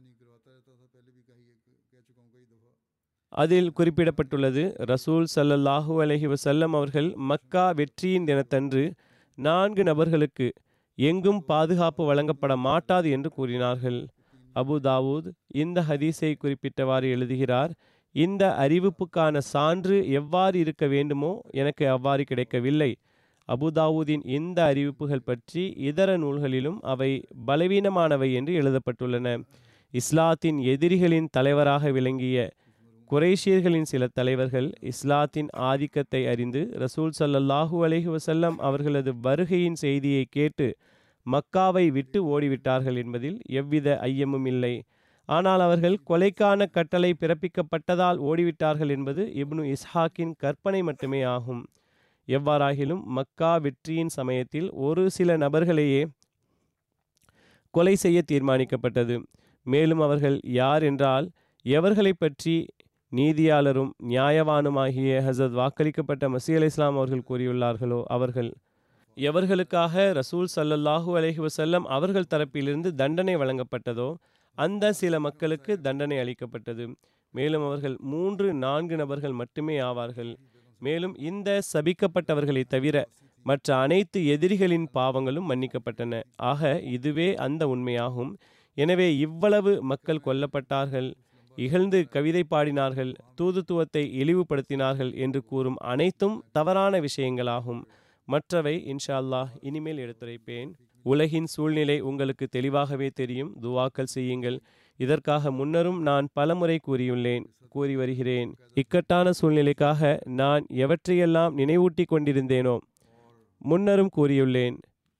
அதில் குறிப்பிடப்பட்டுள்ளது ரசூல் ஸல்லல்லாஹு அலைஹி வஸல்லம் அவர்கள் மக்கா வெற்றியின் தினத்தன்று நான்கு நபர்களுக்கு எங்கும் பாதுகாப்பு வழங்கப்பட மாட்டாது என்று கூறினார்கள் அபு தாவூத் இந்த ஹதீஸை குறிப்பிட்டவாறு எழுதுகிறார் இந்த அறிவிப்புக்கான சான்று எவ்வாறு இருக்க வேண்டுமோ எனக்கு அவ்வாறு கிடைக்கவில்லை அபுதாவூதின் இந்த அறிவிப்புகள் பற்றி இதர நூல்களிலும் அவை பலவீனமானவை என்று எழுதப்பட்டுள்ளன இஸ்லாத்தின் எதிரிகளின் தலைவராக விளங்கிய குறைஷியர்களின் சில தலைவர்கள் இஸ்லாத்தின் ஆதிக்கத்தை அறிந்து ரசூல் ஸல்லல்லாஹு அலைஹி வஸல்லம் அவர்களது வருகையின் செய்தியை கேட்டு மக்காவை விட்டு ஓடிவிட்டார்கள் என்பதில் எவ்வித ஐயமும் இல்லை ஆனால் அவர்கள் கொலைக்கான கட்டளை பிறப்பிக்கப்பட்டதால் ஓடிவிட்டார்கள் என்பது இப்னு இஸ்ஹாக்கின் கற்பனை மட்டுமே ஆகும் எவ்வாறாகிலும் மக்கா வெற்றியின் சமயத்தில் ஒரு சில நபர்களையே கொலை செய்ய தீர்மானிக்கப்பட்டது மேலும் அவர்கள் யார் என்றால் எவர்களை பற்றி நீதியாளரும் நியாயவானுமாகிய ஹசரத் வாக்களிக்கப்பட்ட மசீ அலை இஸ்லாம் அவர்கள் கூறியுள்ளார்களோ அவர்கள் எவர்களுக்காக ரசூல் ஸல்லல்லாஹு அலைஹி வஸல்லம் அவர்கள் தரப்பிலிருந்து தண்டனை வழங்கப்பட்டதோ அந்த சில மக்களுக்கு தண்டனை அளிக்கப்பட்டது மேலும் அவர்கள் மூன்று நான்கு நபர்கள் மட்டுமே ஆவார்கள் மேலும் இந்த சபிக்கப்பட்டவர்களை தவிர மற்ற அனைத்து எதிரிகளின் பாவங்களும் மன்னிக்கப்பட்டன ஆக இதுவே அந்த உண்மையாகும் எனவே இவ்வளவு மக்கள் கொல்லப்பட்டார்கள் இகழ்ந்து கவிதை பாடினார்கள் தூதுத்துவத்தை இழிவுபடுத்தினார்கள் என்று கூறும் அனைத்தும் தவறான விஷயங்களாகும் மற்றவை இன்ஷா அல்லாஹ் இனிமேல் எடுத்துரைப்பேன் உலகின் சூழ்நிலை உங்களுக்கு தெளிவாகவே தெரியும் துவாக்கள் செய்யுங்கள் இதற்காக முன்னரும் நான் பலமுறை கூறியுள்ளேன் கூறி வருகிறேன் இக்கட்டான சூழ்நிலைக்காக நான் எவற்றையெல்லாம் நினைவூட்டி கொண்டிருந்தேனோ முன்னரும் கூறியுள்ளேன்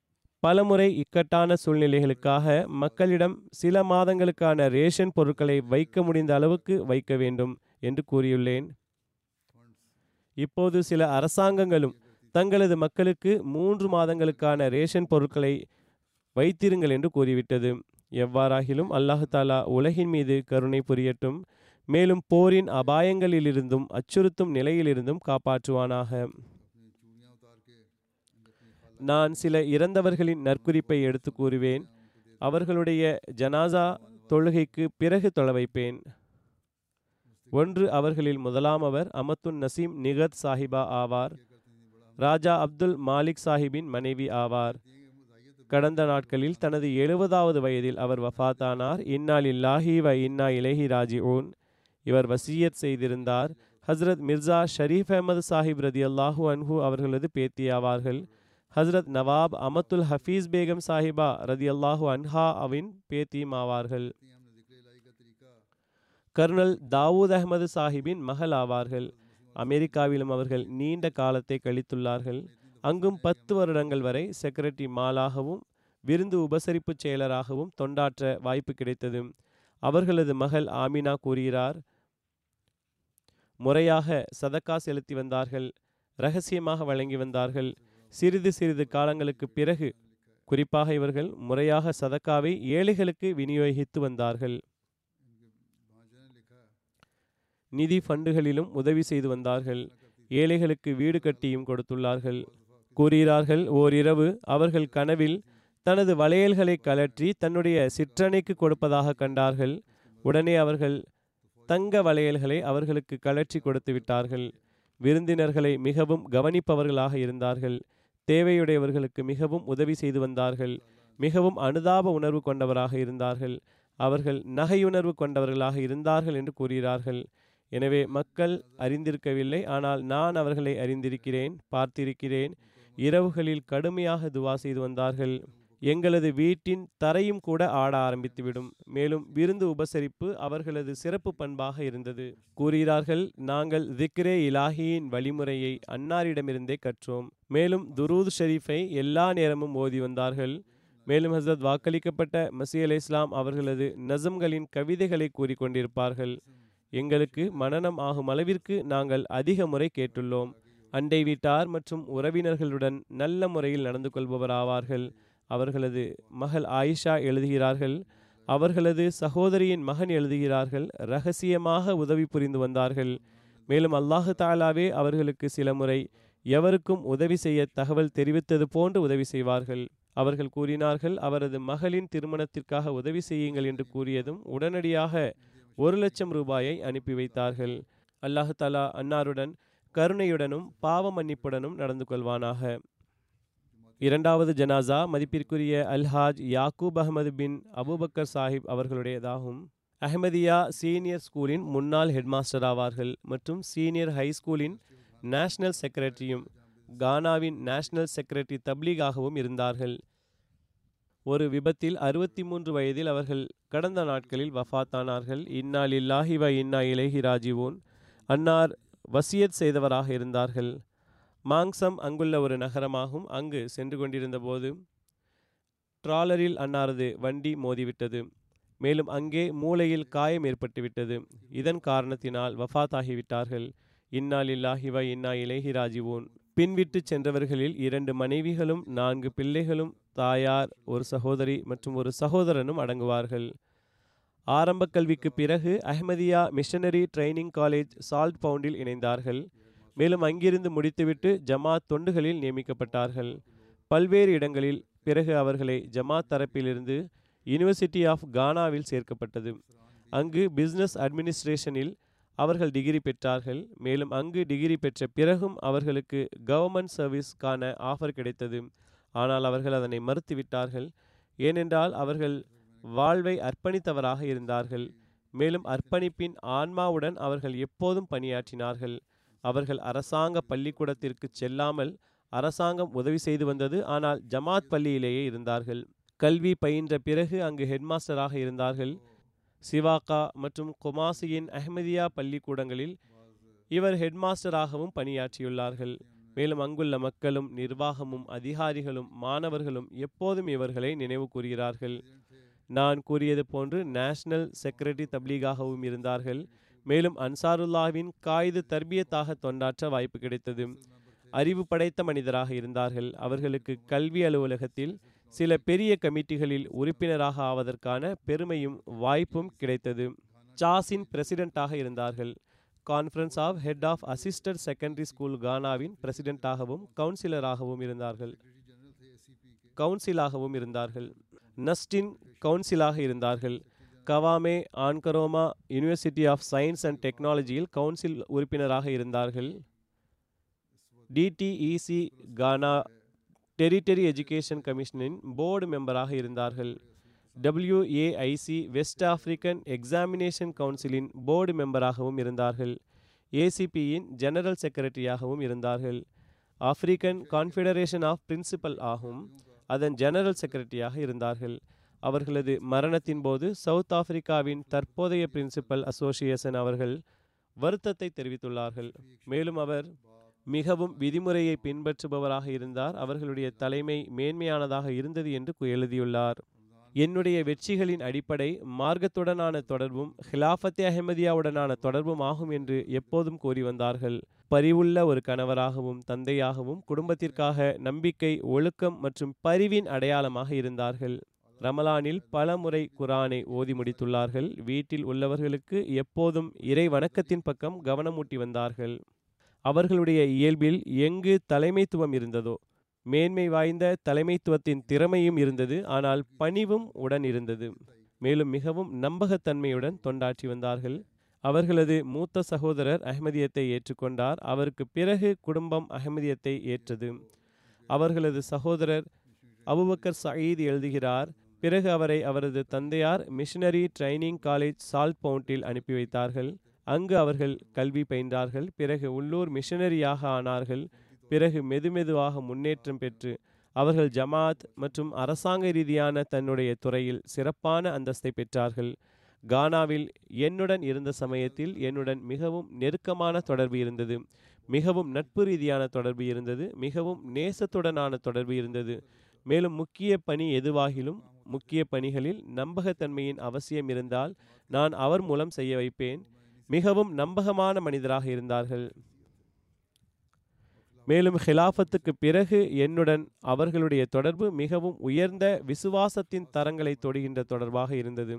பலமுறை இக்கட்டான சூழ்நிலைகளுக்காக மக்களிடம் சில மாதங்களுக்கான ரேஷன் பொருட்களை வைக்க முடிந்த அளவுக்கு வைக்க வேண்டும் என்று கூறியுள்ளேன் இப்போது சில அரசாங்கங்களும் தங்களது மக்களுக்கு மூன்று மாதங்களுக்கான ரேஷன் பொருட்களை வைத்திருங்கள் என்று கூறிவிட்டது எவ்வாறாகிலும் அல்லாஹு தாலா உலகின் மீது கருணை புரியட்டும் மேலும் போரின் அபாயங்களிலிருந்தும் அச்சுறுத்தும் நிலையிலிருந்தும் காப்பாற்றுவானாக நான் சில இறந்தவர்களின் நற்குறிப்பை எடுத்து கூறுவேன் அவர்களுடைய ஜனாசா தொழுகைக்கு பிறகு தொழ வைப்பேன் ஒன்று அவர்களில் முதலாமவர் அமத்துன் நசீம் நிகத் சாஹிபா ஆவார் ராஜா அப்துல் மாலிக் சாஹிபின் மனைவி ஆவார் கடந்த நாட்களில் தனது எழுபதாவது வயதில் அவர் வஃபாத்தானார் இன்னால் இல்லாஹி வ இன்னா இலஹி ராஜிஊன் இவர் வசியத் செய்திருந்தார் ஹஸ்ரத் மிர்சா ஷரீஃப் அஹமது சாஹிப் ரதி அல்லாஹூ அன்ஹு அவர்களது பேத்தியாவார்கள் ஹஸ்ரத் நவாப் அமத்துல் ஹஃபீஸ் பேகம் சாஹிபா ரதி அல்லாஹூ அன்ஹா அவின் பேத்தியுமாவார்கள் கர்னல் தாவூத் அஹமது சாஹிபின் மகள் ஆவார்கள் அமெரிக்காவிலும் அவர்கள் நீண்ட காலத்தை கழித்துள்ளார்கள் அங்கும் பத்து வருடங்கள் வரை செக்ரட்டரி மாலாகவும் விருந்து உபசரிப்பு செயலராகவும் தொண்டாற்ற வாய்ப்பு கிடைத்தது அவர்களது மகள் ஆமினா கூறுகிறார் முறையாக சதக்கா செலுத்தி வந்தார்கள் ரகசியமாக வழங்கி வந்தார்கள் சிறிது சிறிது காலங்களுக்கு பிறகு குறிப்பாக இவர்கள் முறையாக சதக்காவை ஏழைகளுக்கு விநியோகித்து வந்தார்கள் நிதி ஃபண்டுகளிலும் உதவி செய்து வந்தார்கள் ஏழைகளுக்கு வீடு கட்டியும் கொடுத்துள்ளார்கள் கூறுகிறார்கள் ஓரிரவு அவர்கள் கனவில் தனது வளையல்களை கலற்றி தன்னுடைய சிற்றனைக்கு கொடுப்பதாக கண்டார்கள் உடனே அவர்கள் தங்க வளையல்களை அவர்களுக்கு கலற்றி கொடுத்து விட்டார்கள் விருந்தினர்களை மிகவும் கவனிப்பவர்களாக இருந்தார்கள் தேவையுடையவர்களுக்கு மிகவும் உதவி செய்து வந்தார்கள் மிகவும் அனுதாப உணர்வு கொண்டவராக இருந்தார்கள் அவர்கள் நகையுணர்வு கொண்டவர்களாக இருந்தார்கள் என்று கூறுகிறார்கள் எனவே மக்கள் அறிந்திருக்கவில்லை ஆனால் நான் அவர்களை அறிந்திருக்கிறேன் பார்த்திருக்கிறேன் இரவுகளில் கடுமையாக துவா செய்து வந்தார்கள் எங்களது வீட்டின் தரையும் கூட ஆட ஆரம்பித்துவிடும் மேலும் விருந்து உபசரிப்பு அவர்களது சிறப்பு பண்பாக இருந்தது கூறுகிறார்கள் நாங்கள் திக்ரே இலாஹியின் வழிமுறையை அன்னாரிடமிருந்தே கற்றோம் மேலும் துரூத் ஷெரீஃபை எல்லா நேரமும் ஓதி வந்தார்கள் மேலும் ஹசரத் வாக்களிக்கப்பட்ட மசி அலை இஸ்லாம் அவர்களது நசம்களின் கவிதைகளை கூறிக்கொண்டிருப்பார்கள் எங்களுக்கு மனனம் ஆகும் அளவிற்கு நாங்கள் அதிக முறை கேட்டுள்ளோம் அண்டை வீட்டார் மற்றும் உறவினர்களுடன் நல்ல முறையில் நடந்து கொள்பவராவார்கள் அவர்களது மகள் ஆயிஷா எழுதுகிறார்கள் அவர்களது சகோதரியின் மகன் எழுதுகிறார்கள் ரகசியமாக உதவி புரிந்து வந்தார்கள் மேலும் அல்லாஹு தாலாவே அவர்களுக்கு சில முறை எவருக்கும் உதவி செய்ய தகவல் தெரிவித்தது போன்று உதவி செய்வார்கள் அவர்கள் கூறினார்கள் அவரது மகளின் திருமணத்திற்காக உதவி செய்யுங்கள் என்று கூறியதும் உடனடியாக ஒரு லட்சம் ரூபாயை அனுப்பி வைத்தார்கள் அல்லாஹு தாலா அன்னாருடன் கருணையுடனும் பாவ மன்னிப்புடனும் நடந்து கொள்வானாக இரண்டாவது ஜனாசா மதிப்பிற்குரிய அல்ஹாஜ் யாக்கூப் அகமது பின் அபுபக்கர் சாஹிப் அவர்களுடையதாகும் அஹமதியா சீனியர் ஸ்கூலின் முன்னாள் ஹெட்மாஸ்டர் ஆவார்கள் மற்றும் சீனியர் ஹை ஸ்கூலின் நேஷனல் செக்ரட்டரியும் கானாவின் நேஷனல் செக்ரட்டரி தப்லீகாகவும் இருந்தார்கள் ஒரு விபத்தில் அறுபத்தி மூன்று வயதில் அவர்கள் கடந்த நாட்களில் வஃத்தானார்கள் இன்னால் இல்லாஹி வ இன்னா இலேஹி ராஜிவோன் அன்னார் வசியத் செய்தவராக இருந்தார்கள் மாங்சம் அங்குள்ள ஒரு நகரமாகும் அங்கு சென்று கொண்டிருந்த போது ட்ராலரில் அன்னாரது வண்டி மோதிவிட்டது மேலும் அங்கே மூளையில் காயம் ஏற்பட்டுவிட்டது இதன் காரணத்தினால் வஃத்தாகிவிட்டார்கள் இன்னால் இல்லாஹி வ இன்னா இலேஹி ராஜிவோன் பின்விட்டு சென்றவர்களில் இரண்டு மனைவிகளும் நான்கு பிள்ளைகளும் தாயார் ஒரு சகோதரி மற்றும் ஒரு சகோதரனும் அடங்குவார்கள் ஆரம்ப கல்விக்கு பிறகு அஹ்மதியா மிஷனரி ட்ரைனிங் காலேஜ் சால்ட் பவுண்டில் இணைந்தார்கள் மேலும் அங்கிருந்து முடித்துவிட்டு ஜமாத் தொண்டுகளில் நியமிக்கப்பட்டார்கள் பல்வேறு இடங்களில் பிறகு அவர்களை ஜமாத் தரப்பிலிருந்து யூனிவர்சிட்டி ஆஃப் கானாவில் சேர்க்கப்பட்டது அங்கு பிசினஸ் அட்மினிஸ்ட்ரேஷனில் அவர்கள் டிகிரி பெற்றார்கள் மேலும் அங்கு டிகிரி பெற்ற பிறகும் அவர்களுக்கு கவர்மெண்ட் சர்வீஸ்க்கான ஆஃபர் கிடைத்தது ஆனால் அவர்கள் அதனை மறுத்துவிட்டார்கள் ஏனென்றால் அவர்கள் வாழ்வை அர்ப்பணித்தவராக இருந்தார்கள் மேலும் அர்ப்பணிப்பின் ஆன்மாவுடன் அவர்கள் எப்போதும் பணியாற்றினார்கள் அவர்கள் அரசாங்க பள்ளிக்கூடத்திற்கு செல்லாமல் அரசாங்கம் உதவி செய்து வந்தது ஆனால் ஜமாத் பள்ளியிலேயே இருந்தார்கள் கல்வி பயின்ற பிறகு அங்கு ஹெட்மாஸ்டராக இருந்தார்கள் சிவாக்கா மற்றும் குமாசியின் அஹ்மதியா பள்ளிக்கூடங்களில் இவர் ஹெட்மாஸ்டராகவும் பணியாற்றியுள்ளார்கள் மேலும் அங்குள்ள மக்களும் நிர்வாகமும் அதிகாரிகளும் மாணவர்களும் எப்போதும் இவர்களை நினைவு கூறுகிறார்கள் நான் கூறியது போன்று நேஷனல் செக்ரட்டரி தப்லீகாகவும் இருந்தார்கள் மேலும் அன்சாருல்லாவின் காயிது தர்பியத்தாக தொண்டாற்ற வாய்ப்பு கிடைத்தது அறிவு படைத்த மனிதராக இருந்தார்கள் அவர்களுக்கு கல்வி அலுவலகத்தில் சில பெரிய கமிட்டிகளில் உறுப்பினராக ஆவதற்கான பெருமையும் வாய்ப்பும் கிடைத்தது சாஸின் பிரசிடென்ட்டாக இருந்தார்கள் conference of head of assistant secondary school கானாவின் பிரசிடென்ட்டாகவும் கவுன்சிலராகவும் இருந்தார்கள் கவுன்சிலாகவும் இருந்தார்கள் நஸ்டின் கவுன்சிலாக இருந்தார்கள் Kwame Nkrumah university of science and டெக்னாலஜியில் கவுன்சில் உறுப்பினராக இருந்தார்கள் டிடிஇசி கானா டெரிட்டரி எஜுகேஷன் கமிஷனின் போர்டு மெம்பராக இருந்தார்கள் டபிள்யூஏஐசி வெஸ்ட் ஆப்பிரிக்கன் எக்ஸாமினேஷன் கவுன்சிலின் போர்டு மெம்பராகவும் இருந்தார்கள் ஏசிபியின் ஜெனரல் செக்ரட்டரியாகவும் இருந்தார்கள் ஆப்பிரிக்கன் கான்ஃபெடரேஷன் ஆஃப் பிரின்சிபல் ஆகும் அதன் ஜெனரல் செக்ரட்டரியாக இருந்தார்கள் அவர்களது மரணத்தின் போது சவுத் ஆப்பிரிக்காவின் தற்போதைய பிரின்சிபல் அசோசியேஷன் அவர்கள் வருத்தத்தை தெரிவித்துள்ளார்கள் மேலும் அவர் மிகவும் விதிமுறையை பின்பற்றுபவராக இருந்தார் அவர்களுடைய தலைமை மேன்மையானதாக இருந்தது என்று கு- எழுதியுள்ளார் என்னுடைய வெற்றிகளின் அடிப்படை மார்க்கத்துடனான தொடர்பும் ஹிலாஃபத்தே அஹமதியாவுடனான தொடர்பும் ஆகும் என்று எப்போதும் கூறி வந்தார்கள் பரிவுள்ள ஒரு கணவராகவும் தந்தையாகவும் குடும்பத்திற்காக நம்பிக்கை ஒழுக்கம் மற்றும் பரிவின் அடையாளமாக இருந்தார்கள் ரமலானில் பல முறை குரானை ஓதி முடித்துள்ளார்கள் வீட்டில் உள்ளவர்களுக்கு எப்போதும் இறை வணக்கத்தின் பக்கம் கவனமூட்டி வந்தார்கள் அவர்களுடைய இயல்பில் எங்கு தலைமைத்துவம் இருந்ததோ மேன்மை வாய்ந்த தலைமைத்துவத்தின் திறமையும் இருந்தது ஆனால் பணிவும் உடன் இருந்தது மேலும் மிகவும் நம்பகத்தன்மையுடன் தொண்டாற்றி வந்தார்கள் அவர்களது மூத்த சகோதரர் அஹ்மதியத்தை ஏற்றுக்கொண்டார் அவருக்கு பிறகு குடும்பம் அஹ்மதியத்தை ஏற்றது அவர்களது சகோதரர் அபுபக்கர் சயீத் எழுதுகிறார் பிறகு அவரை அவரது தந்தையார் மிஷனரி ட்ரைனிங் காலேஜ் சால்ட் பவுண்டில் அனுப்பி வைத்தார்கள் அங்கு அவர்கள் கல்வி பயின்றார்கள் பிறகு உள்ளூர் மிஷனரியாக ஆனார்கள் பிறகு மெதுமெதுவாக முன்னேற்றம் பெற்று அவர்கள் ஜமாத் மற்றும் அரசாங்க ரீதியான தன்னுடைய துறையில் சிறப்பான அந்தஸ்தை பெற்றார்கள் கானாவில் என்னுடன் இருந்த சமயத்தில் என்னுடன் மிகவும் நெருக்கமான தொடர்பு இருந்தது மிகவும் நட்பு ரீதியான தொடர்பு இருந்தது மிகவும் நேசத்துடனான தொடர்பு இருந்தது மேலும் முக்கிய பணி எதுவாகிலும் முக்கிய பணிகளில் நம்பகத்தன்மையின் அவசியம் இருந்தால் நான் அவர் மூலம் செய்ய வைப்பேன் மிகவும் நம்பகமான மனிதராக இருந்தார்கள் மேலும் ஹிலாஃபத்துக்கு பிறகு என்னுடன் அவர்களுடைய தொடர்பு மிகவும் உயர்ந்த விசுவாசத்தின் தரங்களை தொடுகின்ற தொடர்பாக இருந்தது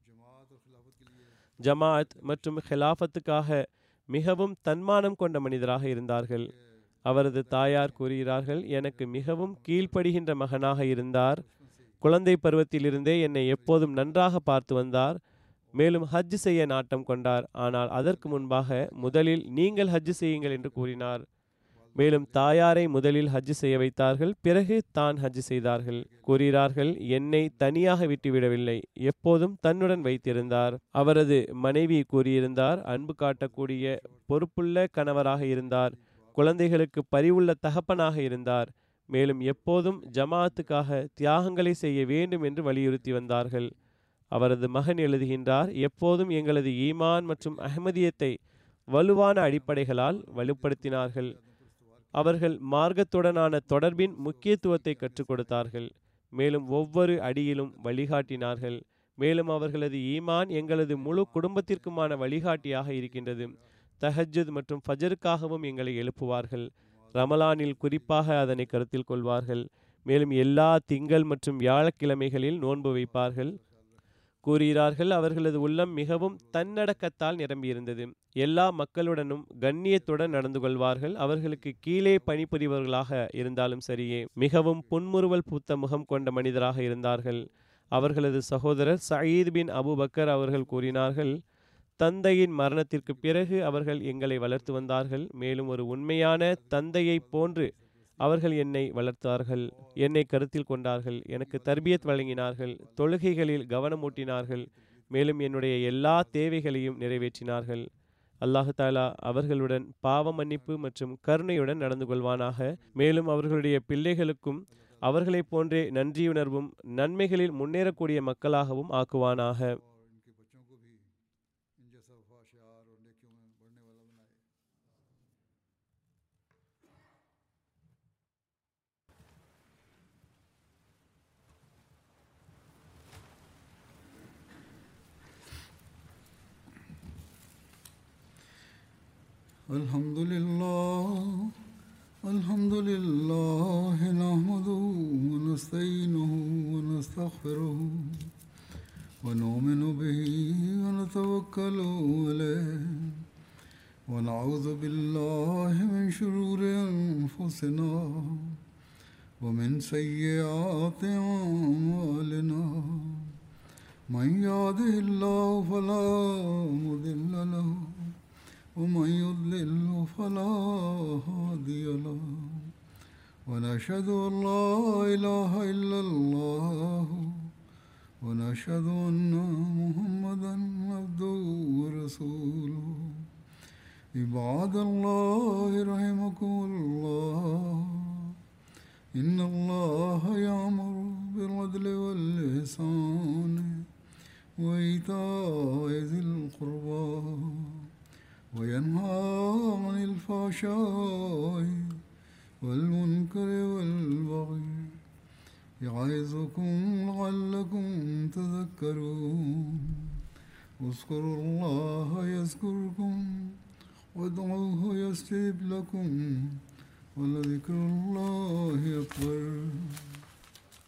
ஜமாத் மற்றும் ஹிலாஃபத்துக்காக மிகவும் தன்மானம் கொண்ட மனிதராக இருந்தார்கள் அவரது தாயார் கூறுகிறார்கள் எனக்கு மிகவும் கீழ்ப்படுகின்ற மகனாக இருந்தார் குழந்தை பருவத்திலிருந்தே என்னை எப்போதும் நன்றாக பார்த்து வந்தார் மேலும் ஹஜ் செய்ய நாட்டம் கொண்டார் ஆனால் அதற்கு முன்பாக முதலில் நீங்கள் ஹஜ் செய்யுங்கள் என்று கூறினார் மேலும் தாயாரை முதலில் ஹஜ் செய்ய வைத்தார்கள் பிறகு தான் ஹஜ் செய்தார்கள் கூறுகிறார்கள் என்னை தனியாக விட்டுவிடவில்லை எப்போதும் தன்னுடன் வைத்திருந்தார் அவரது மனைவி கூறியிருந்தார் அன்பு காட்டக்கூடிய பொறுப்புள்ள கணவராக இருந்தார் குழந்தைகளுக்கு பரிவுள்ள தகப்பனாக இருந்தார் மேலும் எப்போதும் ஜமாத்துக்காக தியாகங்களை செய்ய வேண்டும் என்று வலியுறுத்தி வந்தார்கள் அவரது மகன் எழுதுகின்றார் எப்போதும் எங்களது ஈமான் மற்றும் அஹ்மதியத்தை வலுவான அடிப்படைகளால் வலுப்படுத்தினார்கள் அவர்கள் மார்க்கத்துடனான தொடர்பின் முக்கியத்துவத்தை கற்றுக் கொடுத்தார்கள் மேலும் ஒவ்வொரு அடியிலும் வழிகாட்டினார்கள் மேலும் அவர்களது ஈமான் எங்களது முழு குடும்பத்திற்குமான வழிகாட்டியாக இருக்கின்றது தஹஜ்ஜுத் மற்றும் ஃபஜருக்காகவும் எங்களை எழுப்புவார்கள் ரமலானில் குறிப்பாக அதனை கருத்தில் கொள்வார்கள் மேலும் எல்லா திங்கள் மற்றும் வியாழக்கிழமைகளில் நோன்பு வைப்பார்கள் கூறுகிறார்கள் அவர்களது உள்ளம் மிகவும் தன்னடக்கத்தால் நிரம்பியிருந்தது எல்லா மக்களுடனும் கண்ணியத்துடன் நடந்து கொள்வார்கள் அவர்களுக்கு கீழே பணிபுரிபவர்களாக இருந்தாலும் சரியே மிகவும் புன்முறுவல் பூத்த முகம் கொண்ட மனிதராக இருந்தார்கள் அவர்களது சகோதரர் சயீத் பின் அபு பக்கர் அவர்கள் கூறினார்கள் தந்தையின் மரணத்திற்கு பிறகு அவர்கள் எங்களை வளர்த்து வந்தார்கள் மேலும் ஒரு உண்மையான தந்தையைப் போன்று அவர்கள் என்னை வளர்த்தார்கள் என்னை கருத்தில் கொண்டார்கள் எனக்கு தர்பியத் வழங்கினார்கள் தொழுகைகளில் கவனமூட்டினார்கள் மேலும் என்னுடைய எல்லா தேவைகளையும் நிறைவேற்றினார்கள் அல்லாஹு தாலா அவர்களுடன் பாவ மன்னிப்பு மற்றும் கருணையுடன் நடந்து கொள்வானாக மேலும் அவர்களுடைய பிள்ளைகளுக்கும் அவர்களைப் போன்றே நன்றியுணர்வும் நன்மைகளில் முன்னேறக்கூடிய மக்களாகவும் ஆக்குவானாக और इनके बच्चों को भी इन जैसा वफा शार और नेकियों में बढ़ने वाला बनाए الحمد لله الحمد لله نحمده ونستعينه ونستغفره ونؤمن به ونتوكل عليه ونعوذ بالله من شرور أنفسنا ومن سيئات أعمالنا من يهده الله فلا مضل له ومن يضلل فلا هادي له ونشهد أن لا إله إلا الله ونشهد أن محمدا عبده ورسوله عباد الله رحمكم الله إن الله يأمر بالعدل والإحسان وإيتاء ذي القربى وينهى عن الفحشاء والمنكر والبغي يعظكم لعلكم تذكرون اذكروا الله يذكركم وادعوه يستجب لكم ولذكر الله